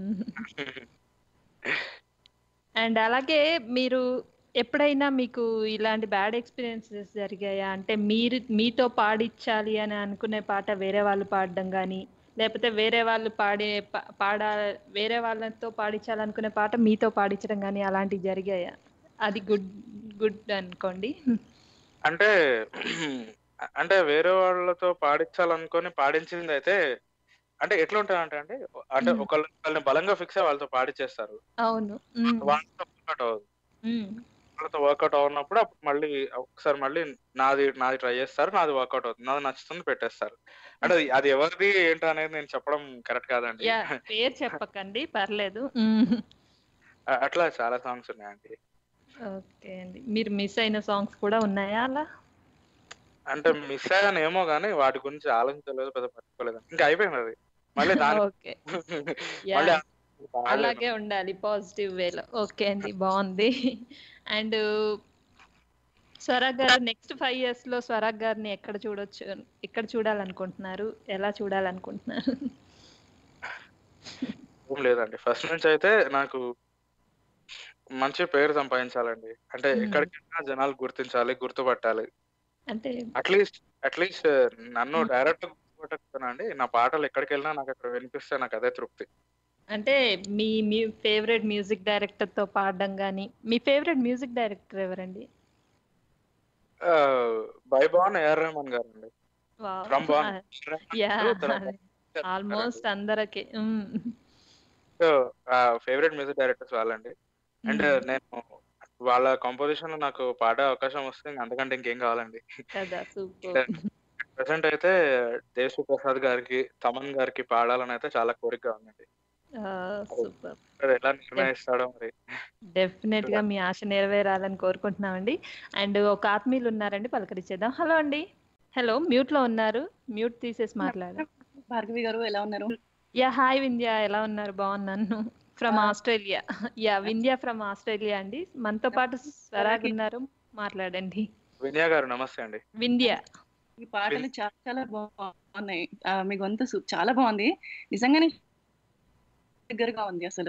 అండ్ అలాగే మీరు ఎప్పుడైనా మీకు ఇలాంటి బ్యాడ్ ఎక్స్పీరియన్సెస్ జరిగాయా అంటే మీరు మీతో పాడించాలి అని అనుకునే పాట వేరే వాళ్ళు పాడడం కానీ లేకపోతే వేరే వాళ్ళు పాడే పా- పాడా వేరే వాళ్ళతో పాడించాలనుకునే పాట మీతో పాడించడం కానీ అలాంటివి జరిగాయా అది గుడ్ గుడ్ అనుకోండి అంటే అంటే వేరే వాళ్ళతో పాడించాలనుకొని పాడించింది అయితే అంటే ఎట్లా ఉంటుంది అంటే అంటే మ్మ్. ఒకళ్ళ ఒకళ్ళని బలంగా ఫిక్స్ అయ్యి వాళ్ళతో పాడించేస్తారు అవును మ్మ్. వాళ్ళతో వర్కౌట్ అవ్వదు మ్మ్. వాళ్ళతో వర్కౌట్ అవునప్పుడు అప్పుడు మళ్ళీ ఒకసారి మళ్ళీ నాది నాది ట్రై చేస్తారు నాది వర్కౌట్ అవుతుంది నాది నచ్చుతుంది పెట్టేస్తారు అంటే అది- అది ఎవరిది ఏంటో అనేది నేను చెప్పడం కరెక్ట్ కాదండి యా పేరు చెప్పకండి పర్లేదు మ్మ్. అ- అట్లా చాలా సాంగ్స్ ఉన్నాయండి ఓకే అండి మీరు మిస్ అయిన సాంగ్స్ కూడా ఉన్నాయా అలా అంటే మిస్ అయ్యాను ఏమో కానీ వాటి గురించి ఆలోచించలేదు పెద్ద పట్టుకోలేదు ఇంకా అయిపోయింది అది మళ్ళీ దాని ఓకే యా మళ్ళీ పాడలేను. అలాగే ఉండాలి పాజిటివ్ వేలో ఓకే అండి బాగుంది అండ్ స్వరాగ్ గారు నెక్స్ట్ ఫైవ్ ఇయర్స్ లో స్వరాగ్ గారిని ఎక్కడ చూడొచ్చు ఎక్కడ చూడాలనుకుంటున్నారు ఎలా చూడాలనుకుంటున్నారు ఏం లేదండి ఫస్ట్ నుంచి అయితే నాకు మంచి పేరు సంపాదించాలండి అంటే మ్మ్. ఎక్కడికి వెళ్ళినా జనాలు గుర్తించాలి గుర్తుపట్టాలి అంటే అట్లీస్ట్ అట్లీస్ట్ నన్ను మ్మ్. డైరెక్ట్ గుర్తుపట్టకపోయినా నా పాటలు ఎక్కడికి వెళ్ళినా నాకు అక్కడ వినిపిస్తే నాకు అదే తృప్తి అంటే మీ మీ ఫేవరెట్ మ్యూజిక్ డైరెక్టర్ తో పాడడం కానీ మీ ఫేవరెట్ మ్యూజిక్ డైరెక్టర్ ఎవరండి బై బాన్ ఏఆర్ రెహమాన్ గారు అండి ఫ్రమ్ బాన్ యా ఆల్మోస్ట్ అందరికి hmm. So favourite music directors వాళ్ళండి అండ్ మ్మ్. నేను వాళ్ళ కాంపోజిషన్ లో నాకు పాడే అవకాశం వస్తే ఇంక అంతకంటే ఇంకేం కావాలండి కదా సూపర్ ప్రెసెంట్ అయితే దేశు ప్రసాద్ గారికి తమన్ గారికి పాడాలని అయితే చాలా కోరిక ఉందండి సూపర్ అది ఎలా నిర్ణయిస్తాడో మరి డెఫినెట్ గా మీ ఆశ నెరవేరాలని కోరుకుంటున్నామండి అండ్ ఒక ఆత్మీయులు ఉన్నారండి పలకరించేద్దాం హలో అండి హలో మ్యూట్ లో ఉన్నారు మ్యూట్ తీసేసి మాట్లాడారు భార్గవి గారు ఎలా ఉన్నారు యా హాయ్ వింధ్య ఎలా ఉన్నారు బాగున్నాను from Australia yeah Vindhya from Australia అండి మనతో పాటు స్వరాగ్ ఉన్నారు మాట్లాడండి వినయా గారు నమస్తే అండి వింధ్య ఈ పాటలు చాలా చాలా బాగున్నాయి ఆ, మీ గొంతు సు- చాలా బాగుంది నిజంగానే దగ్గరగా ఉంది అసలు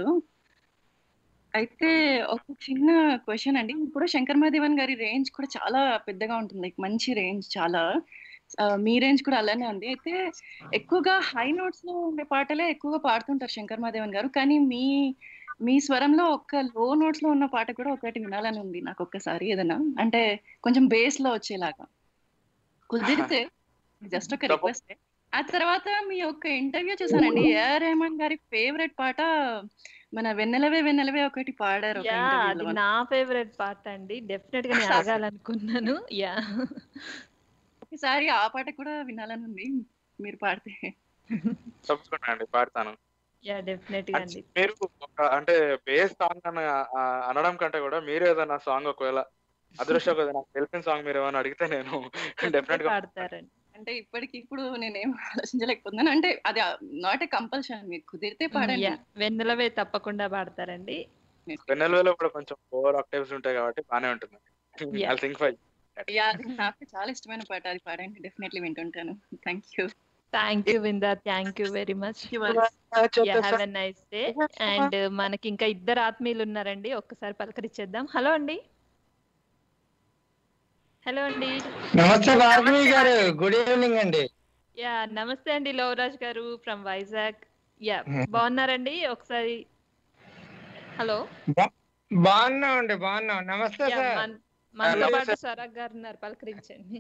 అయితే ఒక చిన్న క్వశ్చన్ అండి ఇప్పుడు శంకర్ మహాదేవన్ గారి రేంజ్ కూడా చాలా పెద్దగా ఉంటుంది లైక్ మంచి రేంజ్ చాలా ఆ, మీ రేంజ్ కూడా అలానే ఉంది అయితే ఎక్కువగా హై నోట్స్ లో ఉండే పాటలే ఎక్కువగా పాడుతుంటారు శంకర్ మహాదేవన్ గారు కానీ మీ మీ స్వరంలో ఒక్క లో నోట్స్ లో ఉన్న పాట కూడా ఒకటి వినాలని ఉంది నాకు ఒక్కసారి ఏదైనా అంటే కొంచెం బేస్ లో వచ్చేలాగా కుదిరితే జస్ట్ ఒక రిక్వెస్ట్ ఆ తర్వాత మీ యొక్క ఇంటర్వ్యూ చూసానండి ఏఆర్ రెహమాన్ గారి ఫేవరెట్ పాట మన వెన్నెలవే వెన్నెలవే ఒకటి పాడారు ఒక యా interview అది లో. నా ఫేవరెట్ పాట అండి డెఫినెట్ గా నేను అడగాలనుకున్నాను యా ఒకసారి ఆ పాట కూడా వినాలని ఉంది మీరు పాడితే తప్పకుండా అండి పాడతాను యా డెఫినెట్ గా అండి మీరు ఒక అంటే బేస్ సాంగ్ అని ఆ, అనడం కంటే కూడా మీరు ఏదైనా సాంగ్ ఒకవేళ అదృష్టం కదా నాకు తెలిసిన సాంగ్ మీరు ఏమైనా అడిగితే నేను డెఫినెట్ గా పాడతారండి అంటే ఇప్పటికి ఇప్పుడు నేనేం ఆలోచించలేకపోతున్నాను అంటే అది నాట్ ఏ కంపల్షన్ మీకు కుదిరితే పాడండి యా వెన్నెలవే తప్పకుండా పాడతారండి వెన్నెలవేలో కూడా కొంచెం ఫోర్ ఆక్టేవ్స్ ఉంటాయి కాబట్టి బానే ఉంటుంది Yeah. I think five yeah అది నాకు చాలా ఇష్టమైన పాట అది పాడండి డెఫినెట్లీ వింటుంటాను thank you thank you Vindhya thank you very much have a nice day and మనకి ఇంకా ఇద్దరు ఆత్మీయులు ఉన్నారండి ఒక్కసారి పలకరించేద్దాం హలో అండి హలో అండి నమస్తే భార్గవి గారు గుడ్ ఈవినింగ్ అండి యా నమస్తే అండి లవరాజ్ గారు ఫ్రమ్ వైజాగ్ యా బాగున్నారండి ఒకసారి హలో బా- బాగున్నాం అండి బాగున్నాం నమస్తే యా సార్ మన- మనతో Hello, పాటు sir. స్వరాగ్ గారు ఉన్నారు పలకరించండి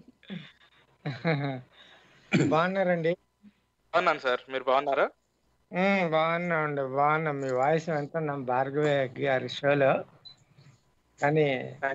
బాగున్నారండి బాగున్నాను సార్ మీరు బాగున్నారా ఉమ్, బాగున్నాం అండి బాగున్నాం మీ వాయిస్ వింటున్నాం భార్గవి గారి షోలో కానీ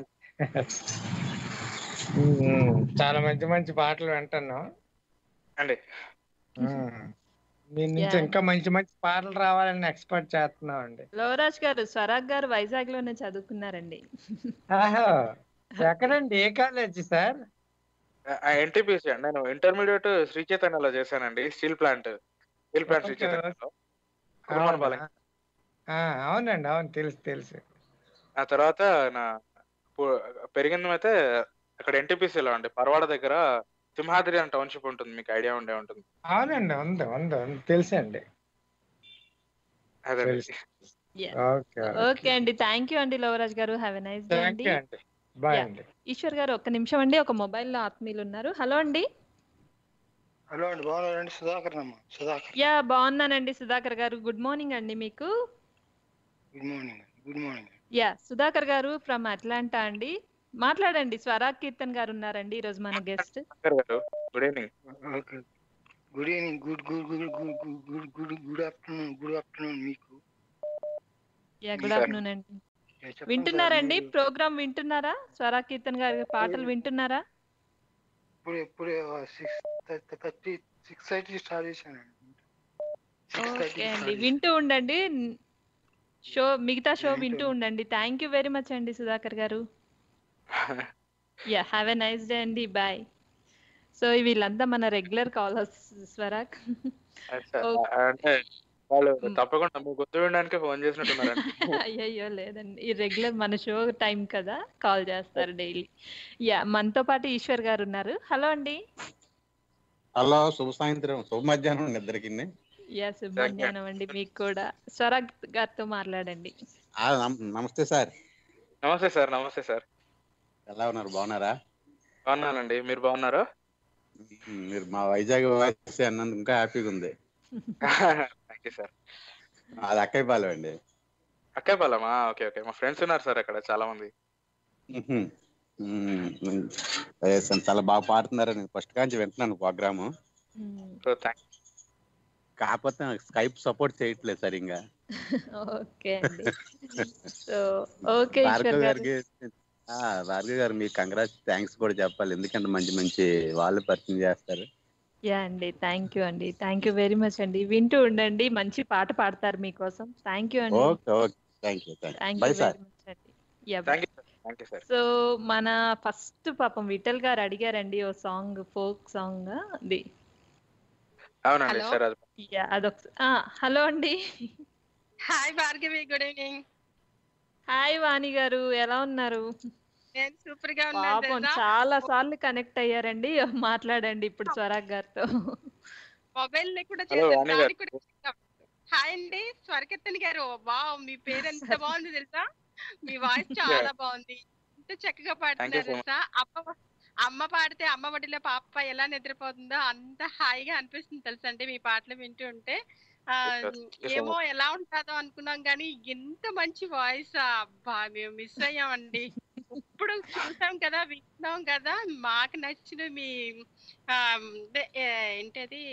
ఉమ్, చాలా మంచి మంచి పాటలు వింటున్నాం అండి ఉమ్, మీ నుంచి Yeah. ఇంకా మంచి మంచి పాటలు రావాలని ఎక్స్పెక్ట్ చేస్తున్నాం అండి లోవరాజ్ గారు స్వరాగ్ గారు వైజాగ్ లోనే చదువుకున్నారండి ఆహా ఎక్కడండి ఏ కాలేజీ సార్ ఎన్టీపీసీ అండి నేను ఇంటర్మీడియట్ శ్రీ చైతన్యలో చేశానండి steel plant steel plant Sri Okay, చైతన్యలో కుర్మానపాలెం ఆ, అవునండి అవును తెలుసు తెలుసు ఆ తర్వాత నా పు- పెరిగింది అయితే అక్కడ ఎన్టీపీసీలో అండి పర్వాడ దగ్గర సింహాద్రి అని టౌన్షిప్ ఉంటుంది మీకు ఐడియా ఉండే ఉంటుంది అవునండి ఉంది ఉంది ఉంది తెలుసండి అదే తెలుసు Yeah. ఓకే ఓకే అండి థ్యాంక్ యూ అండి Lovaraj garu have a nice day thank అండి యూ అండి బాయ్ Yeah. అండి ఈశ్వర్ గారు ఒక్క నిమిషం అండి ఒక మొబైల్లో ఆత్మీయులు ఉన్నారు హలో అండి హలో అండి బాగున్నారండి సుధాకర్ అమ్మ సుధాకర్ యా బాగున్నానండి సుధాకర్ గారు గుడ్ మార్నింగ్ అండి మీకు good morning good morning yeah Sudhakar garu from Atlanta అండి మాట్లాడండి స్వరాగ్ కీర్తన్ గారు ఉన్నారండి ఈ రోజు మన guest Shankar garu good evening okay good evening good good good good good good good good afternoon good afternoon మీకు యా గుడ్ Sir. ఆఫ్టర్నూన్ అండి ఏ చెప్పండి వింటున్నారండి సార్, మీరు ప్రోగ్రామ్ వింటున్నారా స్వరాగ్ కీర్తన్ గారి పాటలు వింటున్నారా ఇప్పుడు ఇప్పుడే six thirty six thirty start చేశానండి సిక్స్ ఓకే థర్టీ అండి వింటూ ఉండండి షో మిగతా షో వింటూ వింటూ ఉండండి థ్యాంక్ యూ వెరీ మచ్ అండి Sudhakar garu yeah have a nice day అండి బాయ్ సో వీళ్ళంతా మన రెగ్యులర్ కాలర్స్ స్వరాగ్ ఓకే. అంటే వాళ్ళు తప్పకుండా మీ గుర్తు వినడానికి ఫోన్ చేసినట్టున్నారండి అయ్యయ్యో లేదండి ఈ రెగ్యులర్ మన షో టైం కదా కాల్ చేస్తారు డైలీ యా మనతో పాటు ఈశ్వర్ గారు ఉన్నారు హలో అండి హలో శుభ సాయంత్రం శుభ మధ్యాహ్నం ఇద్దరికి యా శుభ మధ్యాహ్నం అండి మీకు కూడా స్వరాగ్ గారితో మాట్లాడండి నమస్తే సార్ నమస్తే సార్ నమస్తే సార్ ఎలా ఉన్నారు బాగున్నారా బాగున్నానండి మీరు బాగున్నారా ఉమ్, మీరు మా వైజాగ్ వాయిస్ అన్నందుకు ఇంకా హ్యాపీగా ఉంది థ్యాంక్ యూ సార్ అది అక్కయ్య పాలెం అండి అక్కాయపాలెమా ఓకే ఓకే మా ఫ్రెండ్స్ ఉన్నారు సార్ అక్కడ చాలా మంది ఉహుం. ఉమ్, అదే సార్, చాలా బాగా పాడుతున్నారు నేను ఫస్ట్ కాంచి వింటున్నాను ప్రోగ్రాము సో థ్యాంక్ కాకపోతే స్కైప్ సపోర్ట్ చేయట్లేదు సార్ ఇంకా ఓకే అండి సో ఓకే ఈశ్వర్ భార్గవ్ గారు గారికి ఆ, భార్గవ్ గారు మీకు కంగ్రాట్స్ థ్యాంక్స్ కూడా చెప్పాలి ఎందుకంటే మంచి మంచి వాళ్ళు పరిచయం చేస్తారు యా అండి థ్యాంక్ యూ అండి థ్యాంక్ యూ వెరీ మచ్ అండి వింటూ ఉండండి మంచి పాట పాడతారు మీకోసం థ్యాంక్ యూ అండి okay okay thank you thank thank bye you sir very much అండి yeah thank you thank you sir so మన ఫస్ట్ పాపం విఠల్ గారు అడిగారండి ఓ సాంగ్ ఫోక్ సాంగ్ అది అవునండి Hello? సార్ అది యా అదొక హలో అండి hi Bhargavi good evening hi Vani గారు ఎలా ఉన్నారు నేను సూపర్ గా ఉన్నాను పాపం తెలుసా చాలా సార్లు కనెక్ట్ అయ్యారండి మాట్లాడండి ఇప్పుడు స్వరాగ్ గారితో మొబైల్ లో కూడా Hello, చేశాను వాణి దానికి గారు. కూడా హాయ్ అండి స్వర్గత్తని గారు వావ్ మీ పేరు ఎంత బాగుంది తెలుసా మీ వాయిస్ చాలా బాగుంది ఎంత చక్కగా పాడుతున్నారు so much. తెలుసా అమ్మ అమ్మ పాడితే అమ్మ ఒడిలో పాప ఎలా నిద్రపోతుందో అంత హాయిగా అనిపిస్తుంది తెలుసా అండి మీ పాటలు వింటూ ఉంటే ఆ, Yes, yes, yes, ఏమో ఎలా ఉంటుందో అనుకున్నాం కానీ ఎంత మంచి వాయిస్ అబ్బా మేము మిస్ అయ్యామండి ఇప్పుడు చూసాం కదా విన్నాం కదా మాకు నచ్చిన మీ ఆ, అదే, ఏ, ఏంటది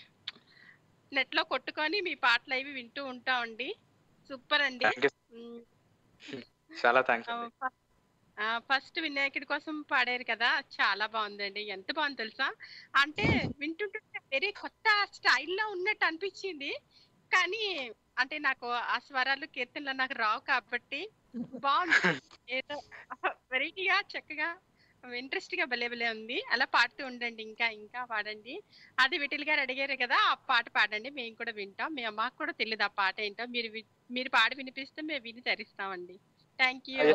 నెట్ లో కొట్టుకొని మీ పాటలు అవి వింటూ ఉంటామండి సూపర్ అండి థ్యాంక్ యూ చాలా థ్యాంక్స్ అండి ఫస్ట్ వినాయకుడి కోసం పాడారు కదా చాలా బాగుందండి ఎంత బాగుంది తెలుసా అంటే వింటుంటే వెరీ కొత్త స్టైల్లో ఉన్నట్టు అనిపించింది కానీ అంటే నాకు ఆ స్వరాలు కీర్తనలు నాకు రావు కాబట్టి బాగుంది ఏదో వెరైటీగా చక్కగా ఇంట్రెస్ట్ గా భలే భలే ఉంది అలా పాడుతూ ఉండండి ఇంకా ఇంకా పాడండి అది విటిల్ గారు అడిగారు కదా ఆ పాట పాడండి మేము కూడా వింటాం మేము మాకు కూడా తెలియదు ఆ పాట ఏంటో మీరు వి- మీరు పాడి వినిపిస్తే మేము విని తరిస్తామండి థ్యాంక్ యూ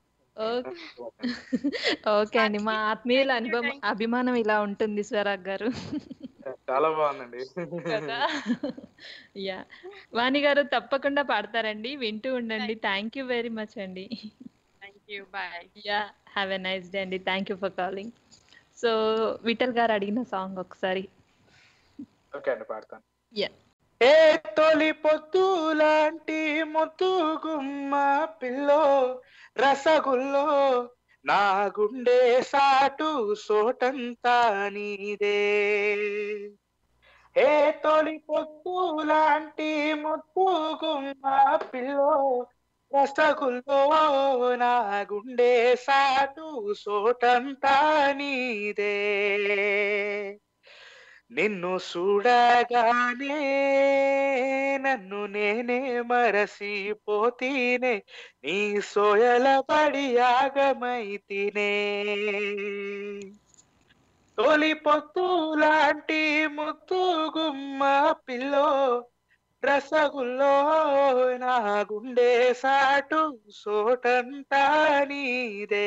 ఓకే అండి మా ఆత్మీయుల అనుభవం అభిమానం ఇలా ఉంటుంది స్వరాగ్ గారు చాలా బాగుందండి కదా యా వాణి గారు తప్పకుండా పాడతారండి వింటూ ఉండండి థ్యాంక్ యూ వెరీ మచ్ అండి thank you bye yeah have a nice day అండి thank you for calling so Vithal గారు అడిగిన సాంగ్ ఒకసారి ఓకే అండి పాడతాను యా ఏ తొలి పొద్దు లాంటి ముద్దు గుమ్మ పిల్లో రసగుల్లో నా గుండె సాటు సోటంతా నీదే ఏ తొలి పొద్దు లాంటి ముద్దు గుమ్మ పిల్లో రసగుల్లో నా గుండె సాటు సోటంతా నీదే నిన్ను చూడగానే నన్ను నేనే మరసిపోతీనే నీ సోయల పడి ఆగమైతినే తొలి పొత్తు లాంటి ముత్తు గుమ్మ పిల్లో రసగుల్లో నా గుండె సాటు సోటంతా నీదే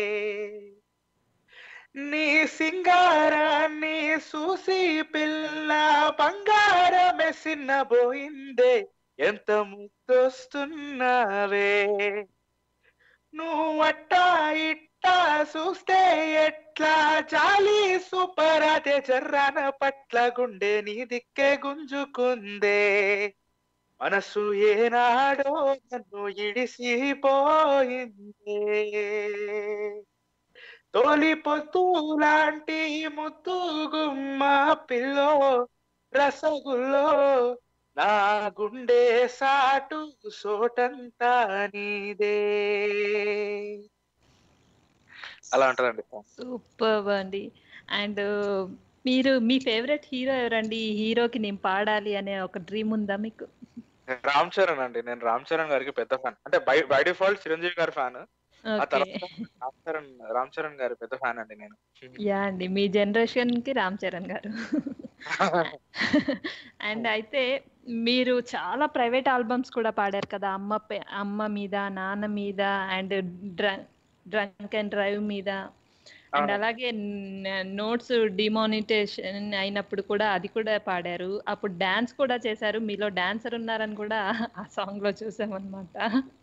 నీ సింగారాన్ని చూసి పిల్ల బంగారమే సిన్నబోయిందే ఎంత ముద్దొస్తున్నావే నువ్వట్టా ఇట్టా చూస్తే ఎట్లా జాలి సూపర్ అదే జర్రాన పట్ల గుండె నీ దిక్కే గుంజుకుందే మనసు ఏనాడో నన్ను ఇడిసిపోయిందే తొలి పొత్తు లాంటి ముత్తు గుమ్మ పిల్లో రసగుల్లో నా గుండె సాటు సోటంతా నీదే అలా ఉంటదండి సూపర్ అండి అండ్ మీరు మీ ఫేవరెట్ హీరో ఎవరండి ఈ హీరోకి నేను పాడాలి అనే ఒక డ్రీమ్ ఉందా మీకు రామ్ చరణ్ అండి నేను రామ్ చరణ్ గారికి పెద్ద ఫ్యాన్ అంటే బై బై డిఫాల్ట్ చిరంజీవి గారి ఫ్యాన్ ఆ ఓకే తర్వాత రామ్ చరణ్ రామ్ చరణ్ గారి పెద్ద ఫ్యాన్ అండి నేను యా అండి మీ జనరేషన్ కి రామ్ చరణ్ గారు అండ్ అయితే మీరు చాలా ప్రైవేట్ ఆల్బమ్స్ కూడా పాడారు కదా అమ్మ పే- అమ్మ మీద నాన్న మీద అండ్ డ్రంక్ అండ్ డ్రైవ్ మీద అండ్ అవును. అలాగే నోట్స్ డిమానిటేషన్ అయినప్పుడు కూడా అది కూడా పాడారు అప్పుడు డాన్స్ కూడా చేశారు మీలో డాన్సర్ ఉన్నారని కూడా ఆ సాంగ్ లో చూసామన్నమాట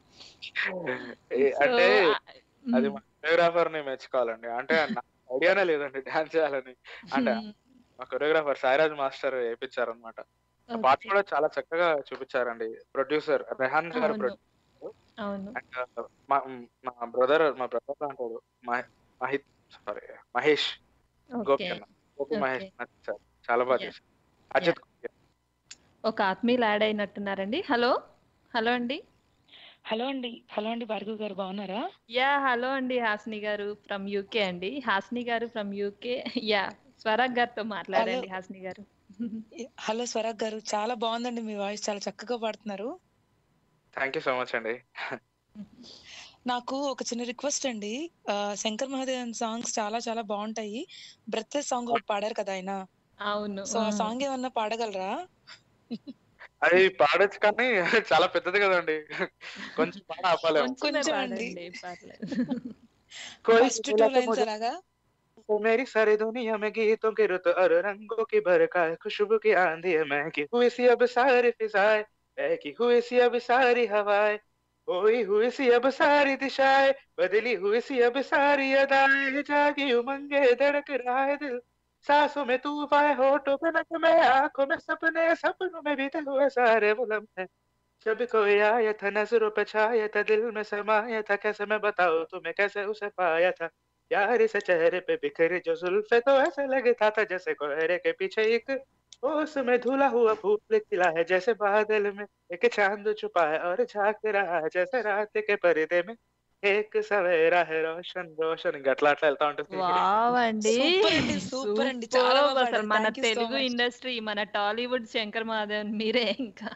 ఏ- సో అంటే అది మా కొరియోగ్రాఫర్ ని మెచ్చుకోవాలండి అంటే నాకు ఐడియానే లేదండి డాన్స్ చేయాలని అంటే మా కొరియోగ్రాఫర్ సాయిరాజ్ మాస్టర్ వేయించారు అనమాట ఆ పాట ఓకే కూడా చాలా చక్కగా చూపించారండి ప్రొడ్యూసర్ రెహాన్ గారు అవును ప్రొడ్యూసర్ అవును అండ్ మా మా బ్రదర్ మా బ్రదర్ అంటాడు మహి- మహిత్ సారీ మహేష్ గోపి ఓకే అన్న గోపి ఓకే మహేష్ నచ్చారు చాలా బాగా యా చేశారు అజిత్ కుమార్. ఒక ఆత్మీయులు యాడ్ అయినట్టున్నారండి హలో హలో అండి హలో అండి హలో అండి భార్గవ్ గారు బాగున్నారా యా హలో అండి హాస్ని గారు ఫ్రమ్ యూకే అండి హాస్ని గారు ఫ్రమ్ యూకే యా స్వరాగ్ గారితో హలో మాట్లాడండి హాస్ని గారు హలో స్వరాగ్ గారు చాలా బాగుందండి మీ వాయిస్ చాలా చక్కగా పాడుతున్నారు థ్యాంక్ యూ సో మచ్ అండి నాకు ఒక చిన్న రిక్వెస్ట్ అండి ఆ, శంకర్ మహాదేవన్ సాంగ్స్ చాలా చాలా బాగుంటాయి బ్రెత్ సాంగ్ ఒకటి పాడారు కదా ఆయన అవును సో ఆ సాంగ్ ఏమన్నా పాడగలరా అది పాడొచ్చు కానీ చాలా పెద్దది కదండి కొంచెం పాడ ఆపాలేము కొంచెమే కొంచెం అండి పాడండి పర్లేదు कोई ఫస్ట్ టూ मिला तो లైన్స్ मुझे అలాగా तो मेरी सारी दुनिया में गीतों की रुत और रंगों की बरकत खुशबू की आंधी है मैं की हुई सी अब सारी फिजाएं मैं की हुई सी अब सारी हवाएं खोई हुई सी अब सारी दिशाएं बदली हुई सी अब सारी अदाएं जागी उमंगे धड़क रहा है दिल सांसों में तूफान होठों पे नक में आंखों में सपने सपनों में बीते हुए सारे वो लम्हे जब कोई आया था नजरों पे छाया था दिल में समाया था कैसे मैं बताऊं तुम्हें कैसे उसे पाया था यार से चेहरे पे बिखरी जो जुल्फे तो ऐसे लगता था जैसे कोहरे के पीछे एक ओस में धुला हुआ फूल खिला है जैसे बादल में एक चांद छुपा है और झांक रहा है जैसे रात के पर्दे में एक सवेरा है रोशन रोशन గట్లా అట్లా వెళ్తా ఉంటుంది వావ్ అండి సూపర్ అండి సూపర్ అండి చాలా సూపర్ బాగా అసలు పాడారు మన thank you so Telugu much industry మన టాలీవుడ్ శంకర్ మహాదేవన్ మీరే ఇంకా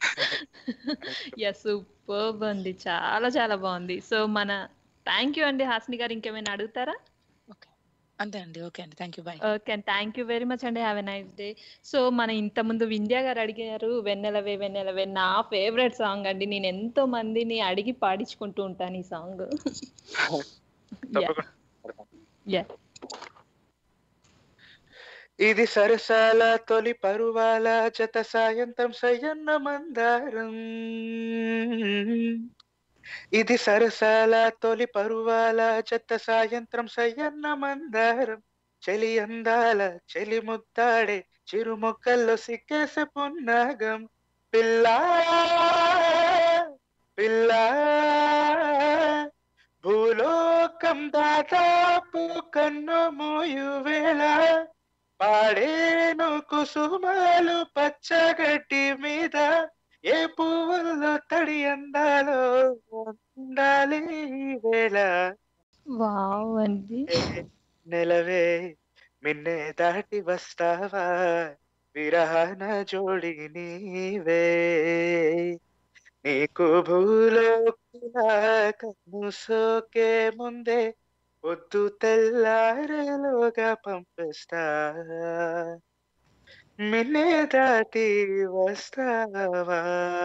యా సూపర్ అండి చాలా చాలా బాగుంది సో మన థ్యాంక్ యూ అండి హాస్ని గారు ఇంకేమైనా అడుగుతారా అంతే అండి ఓకే అండి thank you bye okay thank you very much అండి have a nice day so మన ఇంత ముందు వింధ్య గారు అడిగారు వెన్నెలవే వెన్నెలవే నా ఫేవరెట్ సాంగ్ అండి నేను ఎంతో మందిని అడిగి పాడించుకుంటూ ఉంటాను ఈ సాంగ్ తప్పకుండా యా ఇది సరసాల తొలి పరువాల జత సాయంత్రం సయ్యన్న మందారం ఇది సరసాల తొలి పరువాల జత సాయంత్రం సయ్యన్న మందారం చలి అందాల చలి ముద్దాడే చిరు మొక్కల్లో సిక్కేసే పున్నాగం పిల్లా పిల్లా భూలోకం దాదాపు కన్ను మూయు వేళ పాడేను కుసుమాలు పచ్చగడ్డి మీద ఏ పువ్వుల్లో తడి అందాలో ఉండాలి ఈ వేళ వావ్ అండి నెలవే మిన్నే దాటి వస్తావా విరహన జోడి నీవే నీకు భూలోకిలా కన్ను సోకే ముందే పొద్దు తెల్లారేలోగా పంపిస్తా మిన్నే దాటి వస్తావా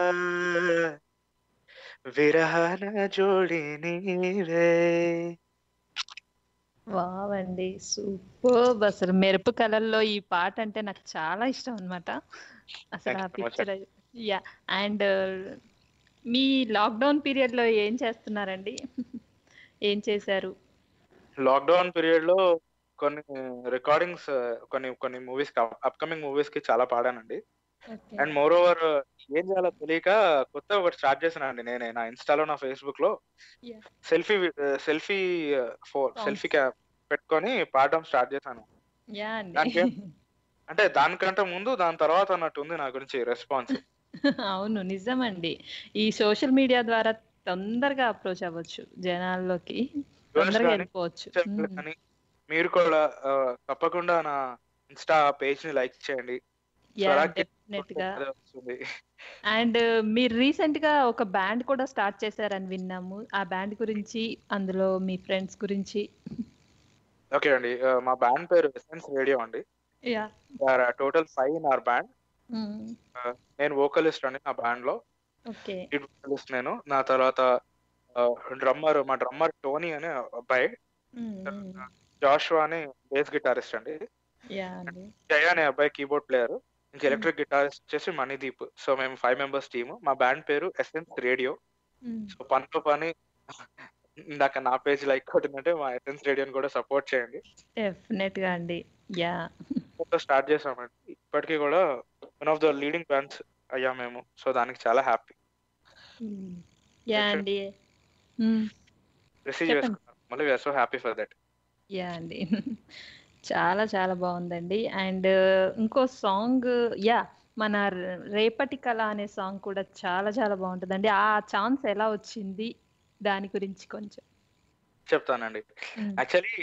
విరహన జోడి నీవే వావ్ అండి సూపర్ అసలు మెరుపు కలర్లో ఈ పాట అంటే నాకు చాలా ఇష్టం అన్నమాట అసలు ఆ Thank you so much. Picture yeah and మీ లాక్డౌన్ పీరియడ్ లో ఏం చేస్తున్నారండి ఏం చేశారు లాక్డౌన్ పీరియడ్ లో కొన్ని రికార్డింగ్స్ కొన్ని కొన్ని మూవీస్ అప్కమింగ్ మూవీస్ కి చాలా పాడానండి అండ్ మోర్ ఓవర్ ఏం చేయాలో తెలియక కొత్త ఒకటి స్టార్ట్ చేశానండి నేనే నా ఇన్స్టాలో నా ఫేస్బుక్ లో Yeah. Selfie selfie for selfie cap పెట్టుకొని పాడడం స్టార్ట్ చేశాను యా అండి దానికి ఏం- అంటే దానికంటే ముందు దాని తర్వాత అన్నట్టు ఉంది నా గురించి రెస్పాన్స్ అవును నిజమండి ఈ సోషల్ మీడియా ద్వారా తొందరగా అప్రోచ్ అవ్వచ్చు జనాల్లోకి తొందరగా వెళ్ళిపోవచ్చు మ్మ్. కానీ మీరు కూడా ఆ, తప్పకుండా నా ఇన్స్టా పేజ్ ని లైక్ చేయండి యా స్వరాకి డెఫినెట్ గా అదే వస్తుంది అండ్ మీరు రీసెంట్ గా ఒక బ్యాండ్ కూడా స్టార్ట్ చేశారని విన్నాము ఆ బ్యాండ్ గురించి అందులో మీ ఫ్రెండ్స్ గురించి ఓకే అండి ఆ, మా బ్యాండ్ పేరు ఎసెన్స్ రేడియో అండి yeah total five in our band నేను వోకలిస్ట్ అండి నా బ్యాండ్ లో ఓకే లీడ్ వోకలిస్ట్ నేను నా తర్వాత డ్రమ్మర్ మా డ్రమ్మర్ టోనీ అనే అబ్బాయి జాషువా అని బేస్ గిటారిస్ట్ అండి యా అండి జయ అనే అబ్బాయి కీబోర్డ్ ప్లేయర్ ఇంకా ఎలక్ట్రిక్ గిటారిస్ట్ వచ్చేసి మణిదీప్ సో మేము ఫైవ్ మెంబర్స్ టీమ్ మా బ్యాండ్ పేరు ఎసెన్స్ రేడియో సో పనిలో పని ఇందాక నా పేజ్ లైక్ కొట్టిందంటే మా ఎసెన్స్ రేడియోని కూడా సపోర్ట్ చేయండి డెఫినెట్ గా అండి యా స్టార్ట్ చేసామండి ఇప్పటికీ కూడా one of the leading bands అయ్యా మేము సో దానికి చాలా హ్యాపీ యా అండి మ్మ్. రిసీవ్ చెప్పండి. చేసుకున్నాం మళ్ళీ we're so happy for that yeah అండి చాలా చాలా బాగుందండి అండ్ ఇంకో సాంగ్ యా మన ర- రేపటి కళ అనే సాంగ్ కూడా చాలా చాలా బాగుంటుందండి ఆ ఛాన్స్ ఎలా వచ్చింది దాని గురించి కొంచెం చెప్తానండి మ్మ్. యాక్చువల్లీ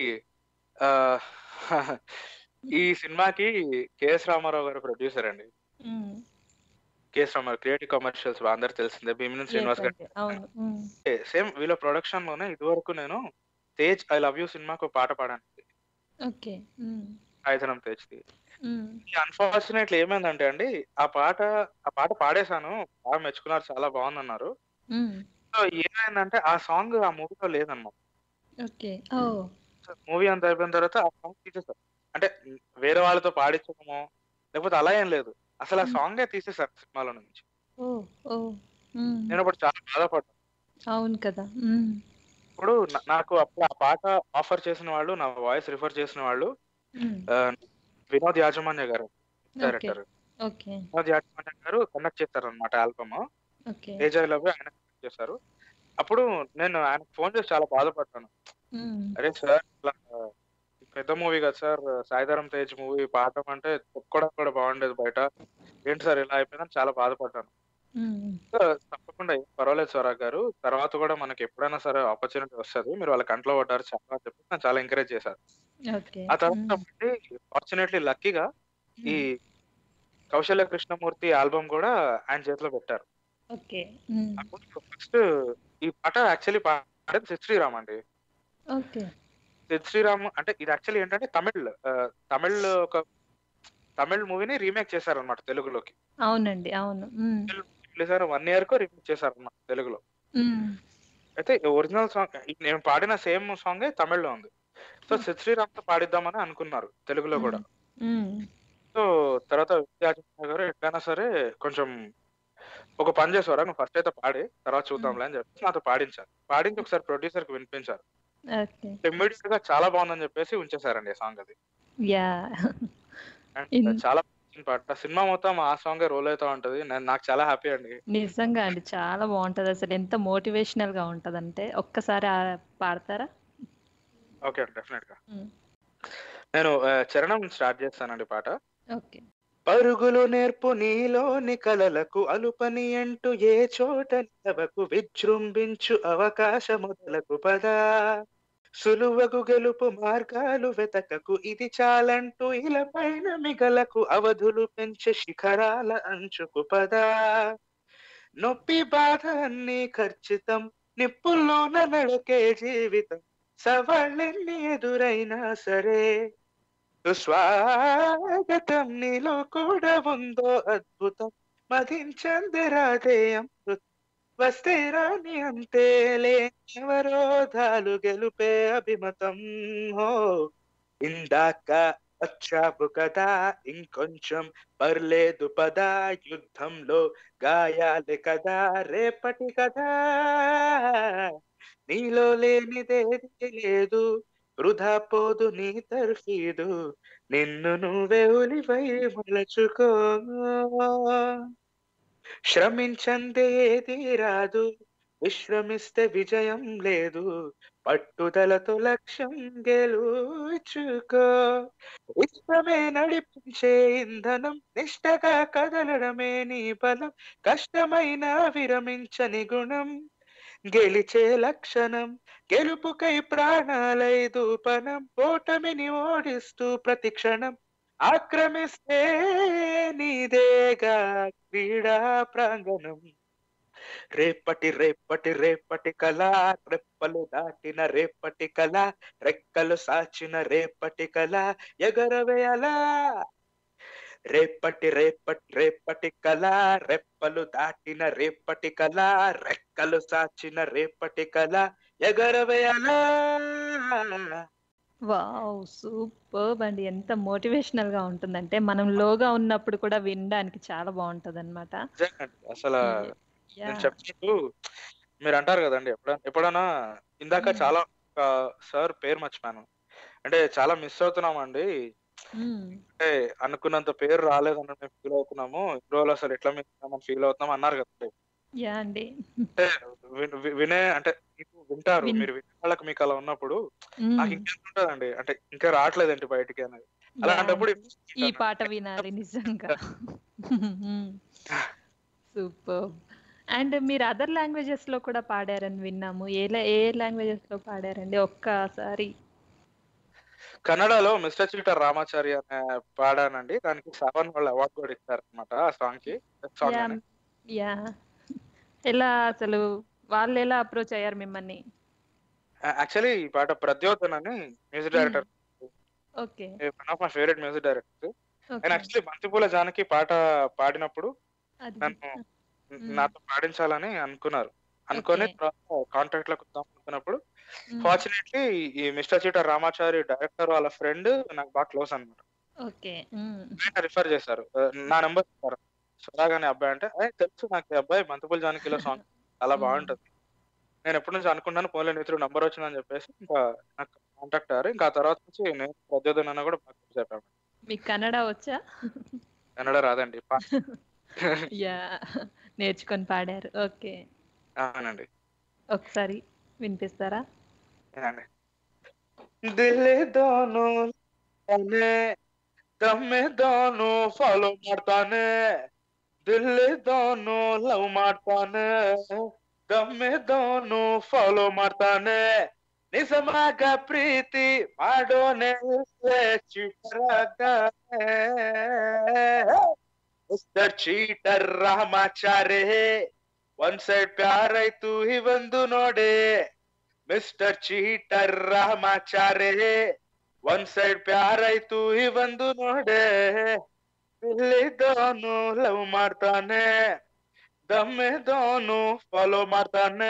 ఈ సినిమాకి కేఎస్ రామారావు గారు ప్రొడ్యూసర్ అండి మ్మ్. కేఎస్ రామారావు క్రియేటివ్ కమర్షియల్స్ అందరు తెలిసిందే భీమిని Yes శ్రీనివాస్ గారు అండి. అవును మ్మ్. సేమ్ వీళ్ళ ప్రొడక్షన్ లోనే ఇదివరకు నేను తేజ్ ఐ లవ్ యూ సినిమాకు పాట పాడాను ఓకే మ్మ్. సాయిధనం తేజ్ది మ్మ్. అన్ఫార్చునేట్లీ ఏమైందంటే అండి ఆ పాట ఆ పాట పాడేశాను బాగా మెచ్చుకున్నారు చాలా బాగుందన్నారు మ్మ్. సో ఏమైందంటే ఆ సాంగ్ ఆ మూవీలో లేదన్నమాట ఓకే ఓ మూవీ అంతా అయిపోయిన తర్వాత ఆ సాంగ్ తీసేశారు అంటే వేరే వాళ్ళతో పాడించడమో లేకపోతే అలా ఏం లేదు అసలు ఆ సాంగే తీసేశారు సినిమాలో నుంచి ఓ ఓ మ్మ్. నేను అప్పుడు చాలా బాధపడ్డాను అవును కదా మ్మ్. ఇప్పుడు నా- నాకు అప్పుడు ఆ పాట ఆఫర్ చేసిన వాళ్ళు నా వాయిస్ రిఫర్ చేసిన వాళ్ళు మ్మ్. ఆ, వినోద్ యాజమాన్య గారు ఓకే డైరెక్టర్ ఓకే వినోద్ యాజమాన్య గారు కండక్ట్ చేశారు అనమాట ఆల్బమ్ ఓకే ఏజాయ్ లవ్ ఆయన conduct చేశారు అప్పుడు నేను ఆయనకు ఫోన్ చేసి చాలా బాధపడ్డాను మ్మ్. అరే సార్ ఇట్లా పెద్ద మూవీ కదా సార్ సాయిధరం తేజ్ మూవీ పాడటం అంటే ఒక్కడం కూడా బాగుండేది బయట ఏంటి సార్ ఇలా అయిపోయిందని చాలా బాధపడ్డాను మ్మ్. సో, తప్పకుండా ఏం పర్వాలేదు స్వరాగ్ గారు తర్వాత కూడా మనకి ఎప్పుడైనా సరే ఆపర్చునిటీ వస్తుంది మీరు వాళ్ళ కంట్లో పడ్డారు చాలా అని చెప్పి నన్ను చాలా ఎంకరేజ్ చేశారు ఓకే ఆ తర్వాత ఫార్చునేట్లీ లక్కీగా ఈ కౌశల్య కృష్ణమూర్తి ఆల్బమ్ కూడా ఆయన చేతిలో పెట్టారు ఓకే మ్మ్. ఫస్ట్ ఈ పాట యాక్చువల్లీ పాడేది సిద్ శ్రీరామ్ అండి ఓకే సిద్ శ్రీరామ్ అంటే ఇది యాక్చువల్లీ ఏంటంటే తమిళ్ ఆ, తమిళ్ ఒక తమిళ్ మూవీని రీమేక్ చేశారు అనమాట తెలుగులోకి అవునండి అవును మ్మ్. రిలీజ్ అయిన వన్ ఇయర్ కు రీమేక్ చేశారు అనమాట తెలుగులో మ్మ్. అయితే ఒరిజినల్ సాంగ్ నేను పాడిన సేమ్ సాంగ్ తమిళ్లో ఉంది సో సిద్ శ్రీరామ్ తో పాడిద్దామని అనుకున్నారు తెలుగులో కూడా మ్మ్. సో తర్వాత విద్యాచంద్ర గారు ఎట్లయినా సరే కొంచెం ఒక పని చేసేవారా నువ్వు ఫస్ట్ అయితే పాడి తర్వాత చూద్దాంలే అని చెప్పి నాతో పాడించారు పాడించి ఒకసారి ప్రొడ్యూసర్ కి వినిపించారు ఓకే ఇమ్మీడియట్ గా చాలా బాగుందని చెప్పేసి ఉంచేశారండి ఆ సాంగ్ అది యా And ఇన్- చాలా నచ్చిన పాట సినిమా మొత్తం ఆ సాంగ్ రోల్ అవుతా ఉంటది నేను నాకు చాలా హ్యాపీ అండి నిజంగా అండి చాలా బాగుంటది అసలు ఎంత మోటివేషనల్ గా ఉంటదంటే ఒక్కసారి ఆ పాడతారా ఓకే అండి డెఫినెట్ గా మ్మ్. నేను ఆ, చరణం స్టార్ట్ చేస్తానండి పాట ఓకే పరుగులు నేర్పు నీలోని కలలకు అలుపని అంటూ ఏ చోట నిలవకు విజృంభించు అవకాశ మొదలకు పదా సులువగు గెలుపు మార్గాలు వెతకకు ఇది చాలంటూ ఇలపైన మిగలకు అవధులు పెంచే శిఖరాల అంచుకు పదా నొప్పి బాధ అన్ని ఖర్చితం నిప్పుల్లోన నడకే జీవితం సవాళ్ళెన్ని ఎదురైనా సరే స్వాగతం నీలో కూడా ఉందో అద్భుతం మదించందిరాదే అమృతం వస్తే రాని అంతేలే అవరోధాలు గెలుపే అభిమతం హో ఇందాక వచ్చావు కదా ఇంకొంచెం పర్లేదు పదా యుద్ధంలో గాయాలి కదా రేపటి కదా నీలో లేనిదేది లేదు వృధా పోదు నీ తర్ఫీదు నిన్ను నువ్వే ఉలివై మలచుకో శ్రమించందే ఏది రాదు విశ్రమిస్తే విజయం లేదు పట్టుదలతో లక్ష్యం గెలుచుకో ఇష్టమే నడిపించే ఇంధనం నిష్టగా కదలడమే నీ బలం కష్టమైన విరమించని గుణం గెలిచే లక్షణం గెలుపుకై ప్రాణాలై దూపనం ఓటమిని ఓడిస్తూ ప్రతి క్షణం ఆక్రమిస్తే నీదేగా క్రీడా ప్రాంగణం రేపటి రేపటి రేపటి కళ రెప్పలు దాటిన రేపటి కళ రెక్కలు సాచిన రేపటి కళ ఎగరవేయలా రేపటి రేపటి రేపటి కళ రెప్పలు దాటిన రేపటి కళ రెక్కలు సాచిన రేపటి కళ ఎగరవేయలా వావ్ సూపర్ అండి ఎంత మోటివేషనల్ గా ఉంటుందంటే మనం లోగా ఉన్నప్పుడు కూడా వినడానికి చాలా బాగుంటది అనమాట నిజంగాండి. అసలు నేను చెప్పినట్టు మీరు అంటారు కదండి ఎప్పుడైనా ఎప్పుడైనా ఇందాక చాలా సార్ పేరు మర్చిపోయాను అంటే చాలా మిస్ అవుతున్నామండి అంటే అనుకున్నంత పేరు రాలేదని మేము ఫీల్ అవుతున్నాము ఇన్ని రోజులు అసలు ఎట్లా మిస్ అయ్యామని ఫీల్ అవుతున్నాం అన్నారు కదండి యా అండి అంటే విన్- వి- వినే అంటే మీకు వింటారు విన్- మీరు వినే వాళ్ళకి మీకు అలా ఉన్నప్పుడు మ్మ్. నాకు ఇంకెంత ఉంటదండి అంటే ఇంకా రావట్లేదండి బయటికి అనేది అలాంటప్పుడు ఈ పాట వినాలి నిజంగా సూపర్ అండ్ మీరు అదర్ లాంగ్వేజెస్ లో కూడా పాడారని విన్నాము ఏ లా- ఏ లాంగ్వేజెస్ లో పాడారండి ఒక్కసారి కన్నడలో మిస్టర్ చీటర్ రామాచారి అనే పాడానండి దానికి సెవెన్ వాళ్ళు అవార్డు కూడా ఇచ్చారు అనమాట ఆ సాంగ్ కి సాంగ్ యా యా ఎలా అసలు వాళ్ళు ఎలా అప్రోచ్ అయ్యారు మిమ్మల్ని యాక్చువల్లీ ఈ పాట ప్రద్యోతన్ అని music director okay one of my favourite music director Okay. నేను యాక్చువల్లీ బంతిపూల జానకి పాట పాడినప్పుడు అది నన్ను నాతో పాడించాలని అనుకున్నారు అనుకొని కాంటాక్ట్ లోకి వద్దాం అనుకున్నప్పుడు ఫార్చునేట్లీ ఈ మిస్టర్ చీటర్ రామాచారి డైరెక్టర్ వాళ్ళ ఫ్రెండ్ నాకు బాగా క్లోజ్ అనమాట ఓకే ఆయన రిఫర్ చేశారు ఆ, నా నెంబర్ ఇచ్చారు స్వరాగానే అబ్బాయి అంటే "ఏ, తెలుసు నాకు ఈ అబ్బాయి బంతిపూల జానకిలో సాంగ్ చాలా బాగుంటది నేను ఎప్పటి నుంచి అనుకున్నాను పోలే మిత్రుడు నంబర్ వచ్చిందని చెప్పేసి ఇంకా నాకు కాంటాక్ట్ అయ్యారు ఇంకా ఆ తర్వాత నుంచి నేను ప్రద్యోధన్ అన్న కూడా బాగా చెప్పాను మీకు కన్నడ వచ్చా కన్నడ రాదండి పా- యా నేర్చుకొని పాడారు ఓకే అవునండి ఒకసారి వినిపిస్తారా ఏనండి ದಿಲ್ ದೋನು ತಾನೆ ದಮ್ಮೆ ದೋನು ಫಾಲೋ ಮಾಡ್ತಾನೆ ದಿಲ್ ದೋನು ಲವ್ ಮಾಡ್ತಾನೆ ದಮ್ಮೆ ದೋನು ಫಾಲೋ ಮಾಡ್ತಾನೆ ನಿಜವಾಗ ಪ್ರೀತಿ ಮಾಡೋನೆ ಮಿಸ್ಟರ್ ಚೀಟರ್ ರಾಮಾಚಾರೆ ಒಂದ್ ಸೈಡ್ ಪ್ಯಾರ್ ಆಯ್ತು ಇವಂದು ನೋಡೆ ಮಿಸ್ಟರ್ ಚೀಟರ್ ರಾಮಾಚಾರೆ ಒಂದ್ ಸೈಡ್ ಪ್ಯಾರ್ ಆಯ್ತು ಇವಂದು ನೋಡೆ ಇಲ್ಲಿದ್ದವನು ಲವ್ ಮಾಡ್ತಾನೆ ದಮ್ಮೆದವನು ಫಾಲೋ ಮಾಡ್ತಾನೆ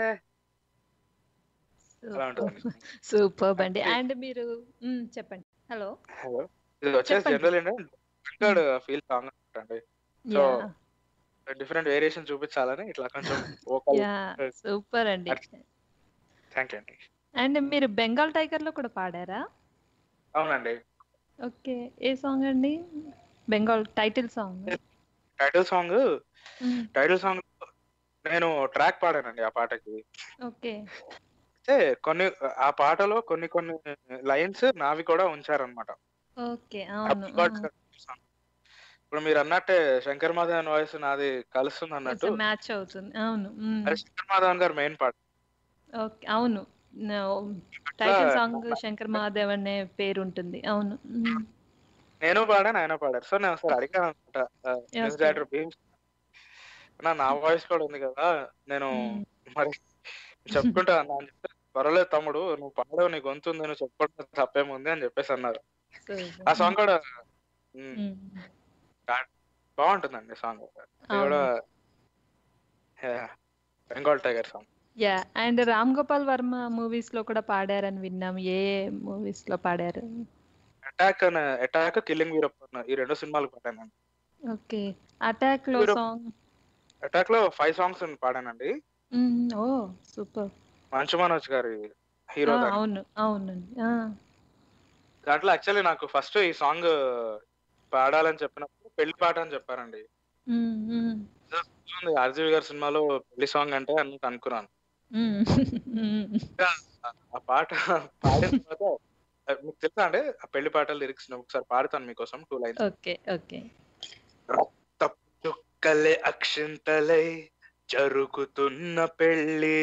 అలా ఉంటుందండి. సూపర్ అండి అండ్ మీరు మ్, చెప్పండి హలో హలో ఇది వచ్చేసి చెప్పండి. జనరల్ ఏంటంటే ఫీల్ సాంగ్ అండి సో యా డిఫరెంట్ వేరియేషన్ చూపించాలని ఇట్లా కొంచెం vocal యా సూపర్ అండి థ్యాంక్ యూ అండి అండ్ మీరు బెంగాల్ టైగర్ లో కూడా పాడారా అవునండి ఓకే ఏ సాంగ్ అండి Bengal title song title song title song నేను ట్రాక్ పాడానండి ఆ పాటకి ఓకే అయితే కొన్ని ఆ పాటలో కొన్ని కొన్ని లైన్స్ నావి కూడా ఉంచారనమాట ఓకే అవును ఆ. ఇప్పుడు మీరు అన్నట్టే శంకర్ మాధవన్ వాయిస్ నాది కలుస్తుంది అన్నట్టు కొంచెం మ్యాచ్ అవుతుంది అవును మ్మ్. అది శంకర్ మాధవన్ గారు మెయిన్ పాట ఓకే అవును టైటిల్ సాంగ్ శంకర్ మహాదేవ్ అనే పేరు ఉంటుంది అవును మ్మ్. నేను పాడాను ఆయన పాడారు సో నేను ఒకసారి అడిగాను అనమాట న్యూస్ Okay. డైరెక్టర్ భీమ్స్ అన్నా నా వాయిస్ కూడా ఉంది కదా నేను మరి చెప్పుకుంటా అన్నా అని చెప్తే పర్వాలేదు తమ్ముడు నువ్వు పాడవు నీ గొంతు ఉంది నువ్వు చెప్పుకోవడం తప్పేముంది అని చెప్పేసి అన్నారు ఆ సాంగ్ కూడా మ్, బా- బాగుంటుందండి సాంగ్ అది కూడా Bengal tiger song yeah and Ram Gopal Varma movies లో కూడా పాడారని విన్నాం ఏ మూవీస్ లో పాడారు అటాక్ అటాక్ కిల్లింగ్ వీరప్పన్ ఈ రెండు సినిమాలు పాడానండి ఓకే అటాక్ లో వీరప్ప- సాంగ్ అటాక్ లో ఫైవ్ సాంగ్స్ పాడానండి ఓ సూపర్ మంచు మనోజ్ గారి హీరో దాంట్లో. అవును అవునండి ఆ, దాంట్లో యాక్చువల్లీ నాకు ఫస్ట్ ఈ సాంగ్ పాడాలని చెప్పినప్పుడు పెళ్లి పాట అని చెప్పారండి మ్మ్, మ్మ్, ఆర్జీవి గారి సినిమాలో పెళ్లి సాంగ్ అంటే అన్నట్టు అనుకున్నాను మ్మ్, మ్మ్. ఇంకా ఆ పాట పాడిన తర్వాత ఆ, మీకు తెలుసా అండి ఆ పెళ్లి పాట లిరిక్స్ ఒకసారి పాడతాను మీకోసం టూ లైన్స్ ఓకే ఓకే చుక్కలే అక్షింతలై జరుగుతున్న పెళ్లి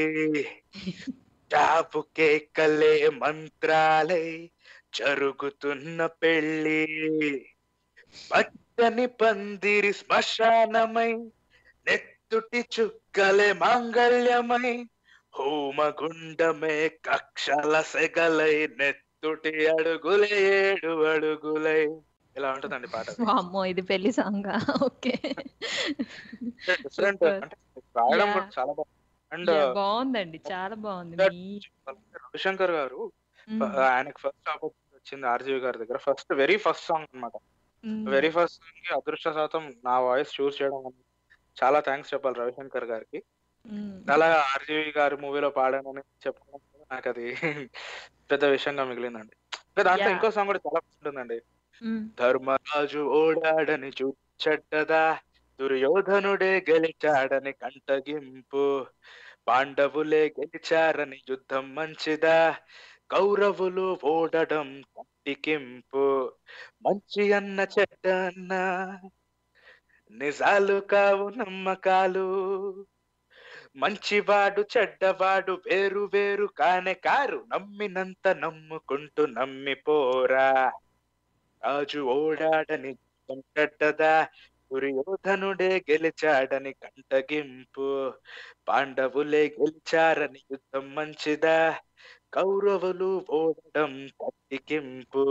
చాపు కేకలే మంత్రాలై జరుగుతున్న పెళ్లి పచ్చని పందిరి శ్మశానమై నెత్తుటి చుక్కలే మాంగళ్యమై హోమగుండమే కక్షల సెగలై నెత్తుటి అడుగులే ఏడు అడుగులై ఇలా ఉంటుందండి పాట అమ్మో ఇది పెళ్లి సాంగ్ ఓకే డిఫరెంట్ అంటే రాయడం కూడా చాలా బాగుంది అండ్ Yeah, బాగుందండి చాలా బాగుంది మీ రవిశంకర్ గారు మ్మ్. ఫ- ఆయనకి ఫస్ట్ ఆపర్చునిటీ వచ్చింది ఆర్జీవి గారి దగ్గర ఫస్ట్ వెరీ ఫస్ట్ సాంగ్ అన్నమాట మ్మ్. వెరీ ఫస్ట్ సాంగ్ కి అదృష్ట శాతం నా వాయిస్ చూస్ చేయడం అనేది చాలా థ్యాంక్స్ చెప్పాలి రవిశంకర్ గారికి మ్మ్. అలా ఆర్జీవి గారి మూవీలో పాడానని చెప్పుకోవడం కూడా నాకు అది పెద్ద విషయంగా మిగిలిందండి ఇంకా దాంట్లో Yeah. ఇంకో సాంగ్ కూడా చాలా బాగుంటుందండి మ్మ్. ధర్మరాజు ఓడాడని చూచెడ్డదా దుర్యోధనుడే గెలిచాడని కంటగింపు పాండవులే గెలిచారని యుద్ధం మంచిదా కౌరవులు ఓడడం కంటికింపు మంచి అన్న చెడ్డ అన్న నిజాలు కావు నమ్మకాలు మంచివాడు చెడ్డవాడు వేరు వేరు కానే కారు నమ్మినంత నమ్ముకుంటూ నమ్మిపోరా రాజు ఓడాడని చెడ్డదా దుర్యోధనుడే గెలిచాడని కంటగింపు పాండవులే గెలిచారని యుద్ధం మంచిదా కౌరవులు ఓడడం కత్తికింపు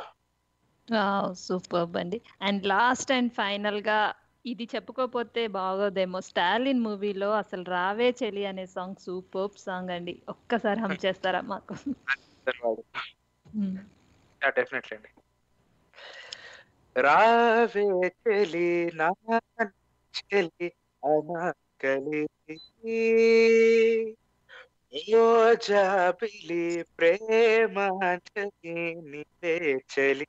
సూపర్ అండి అండ్ లాస్ట్ అండ్ ఫైనల్ గా ఇది చెప్పుకోపోతే బాగోదేమో స్టాలిన్ మూవీలో అసలు రావే చెలి అనే సాంగ్ సూపర్ సాంగ్ అండి ఒక్కసారి హమ్ చేస్తారా మాకు మ్మ్. డెఫినెట్లీ అండి రావే చెలి నా చెలి అనాకలి ఓ జాబిలి ప్రేమాంజలి నివే చెలి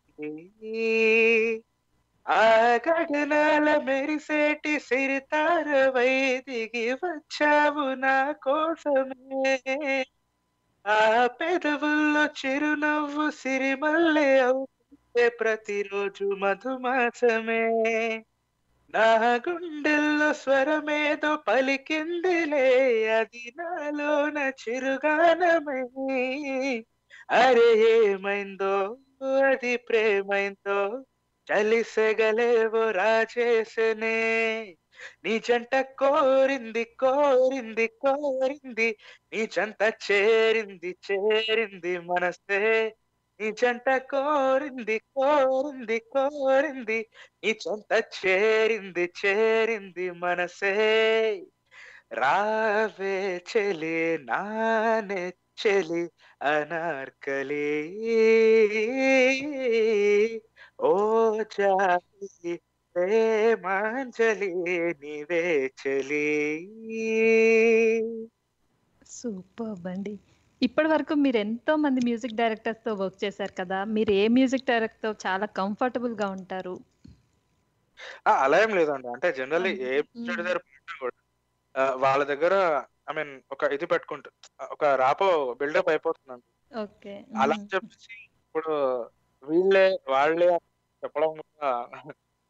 ఆ గగనాల మెరిసేటి సిరితార వైదిగి వచ్చావు నా కోసమే ఆ పెదవుల్లో చిరునవ్వు సిరిమల్లె అవుతుంటే ప్రతిరోజు మధుమాసమే నా గుండెల్లో స్వరమేదో పలికిందిలే అది నాలోన చిరుగానమై అరే ఏమైందో అది ప్రేమైందో చలిసెగలేవో రాజేసనే నీ జంట కోరింది కోరింది కోరింది నీ జంట చేరింది చేరింది మనసే నీ జంట కోరింది కోరింది కోరింది నీ జంట చేరింది చేరింది మనసే రావే చెలి నానే చెలి అనార్కలి ఓ జాతి ప్రేమాంజలి నీవే చెలి సూపర్ అండి ఇప్పటి వరకు మీరు ఎంతో మంది మ్యూజిక్ డైరెక్టర్స్ తో వర్క్ చేశారు కదా మీరు ఏ మ్యూజిక్ డైరెక్టర్ తో చాలా కంఫర్టబుల్ గా ఉంటారు ఆ, అలా ఏం లేదండి అంటే జనరల్లీ ఏ చెడు దగ్గర పెట్టినా కూడా ఆ, వాళ్ళ దగ్గర ఐ మీన్ ఒక ఇది పెట్టుకుంటా ఒక రాపో బిల్డప్ అయిపోతుందండి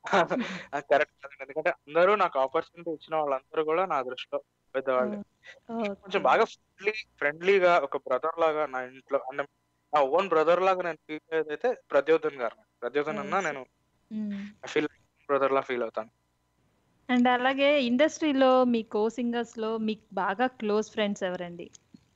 కరెక్ట్ కదండి ఎందుకంటే అందరూ నాకు ఆపర్చునిటీ ఇచ్చిన వాళ్ళందరూ కూడా నా దృష్టిలో పెద్దవాళ్ళే కొంచెం బాగా ఫ్రెండ్లీ ఫ్రెండ్లీగా ఒక బ్రదర్ లాగా నా ఇంట్లో అంటే నా ఓన్ బ్రదర్ లాగా నేను ఫీల్ అయ్యేదైతే ప్రద్యోధన్ గారు ప్రద్యోధన్ అన్న నేను ఫీల్ బ్రదర్ లా ఫీల్ అవుతాను అండ్ అలాగే ఇండస్ట్రీలో మీ కో సింగర్స్ లో మీకు బాగా క్లోజ్ ఫ్రెండ్స్ ఎవరండి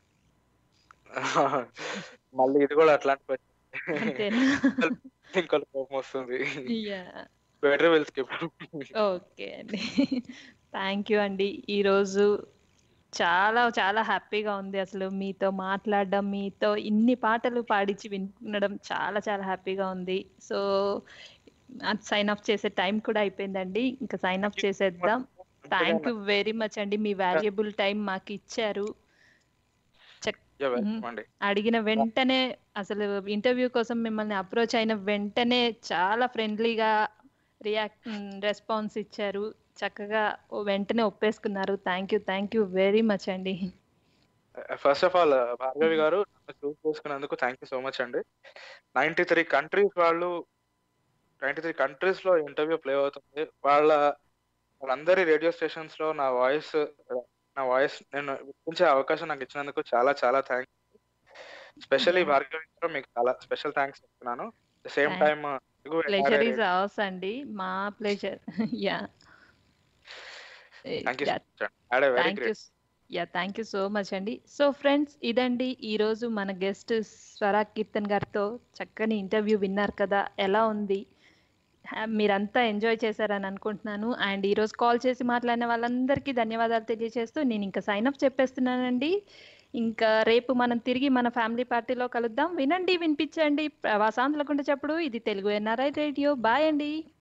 మళ్ళీ ఇది కూడా అట్లాంటి అంతేనా ఇంకొక కోపం వస్తుంది yeah better will skip okay అండి థ్యాంక్ యూ అండి ఈరోజు చాలా చాలా హ్యాపీగా ఉంది అసలు మీతో మాట్లాడడం మీతో ఇన్ని పాటలు పాడించి వినడం చాలా చాలా హ్యాపీగా ఉంది సో సైన్ ఆఫ్ చేసే టైం కూడా అయిపోయిందండి ఇంకా సైన్ ఆఫ్ చేసేద్దాం థ్యాంక్ యూ వెరీ మచ్ అండి మీ వాల్యుబుల్ టైం మాకు ఇచ్చారు చెక్ అండి అడిగిన వెంటనే అసలు ఇంటర్వ్యూ కోసం మిమ్మల్ని అప్రోచ్ అయిన వెంటనే చాలా ఫ్రెండ్లీగా రియాక్ట్ రెస్పాన్స్ ఇచ్చారు చక్కగా ఓ వెంటనే ఒప్పేసుకున్నారు thank you thank you very much అండి ఫస్ట్ ఆఫ్ ఆల్ భార్గవి గారు నన్ను చూస్ చేసుకున్నందుకు థ్యాంక్ యూ సో మచ్ అండి నైన్టీ త్రీ కంట్రీస్ వాళ్ళు నైన్టీ త్రీ కంట్రీస్ లో ఇంటర్వ్యూ ప్లే అవుతుంది వాళ్ళ వాళ్ళందరి రేడియో స్టేషన్స్ లో నా వాయిస్ నా వాయిస్ నేను వినిపించే అవకాశం నాకు ఇచ్చినందుకు చాలా చాలా థ్యాంక్స్ స్పెషల్లీ భార్గవి గారు మీకు చాలా స్పెషల్ థ్యాంక్స్ చెప్తున్నాను same time pleasure is ours అండి మా pleasure yeah thank you had a very thank you great yeah thank you so much అండి సో ఫ్రెండ్స్ ఇదండి ఈరోజు మన గెస్ట్ స్వరా కీర్తన్ గారితో చక్కని ఇంటర్వ్యూ విన్నారు కదా ఎలా ఉంది హ్యా- మీరంతా ఎంజాయ్ చేశారని అనుకుంటున్నాను అండ్ ఈరోజు కాల్ చేసి మాట్లాడిన వాళ్ళందరికీ ధన్యవాదాలు తెలియజేస్తూ నేను ఇంకా సైన్ అప్ చెప్పేస్తున్నానండి ఇంకా రేపు మనం తిరిగి మన ఫ్యామిలీ పార్టీలో కలుద్దాం వినండి వినిపించండి ప్రవాసాంధ్రులకుండ చెప్పుడు ఇది తెలుగు ఎన్ఆర్ఐ రేడియో బాయ్ అండి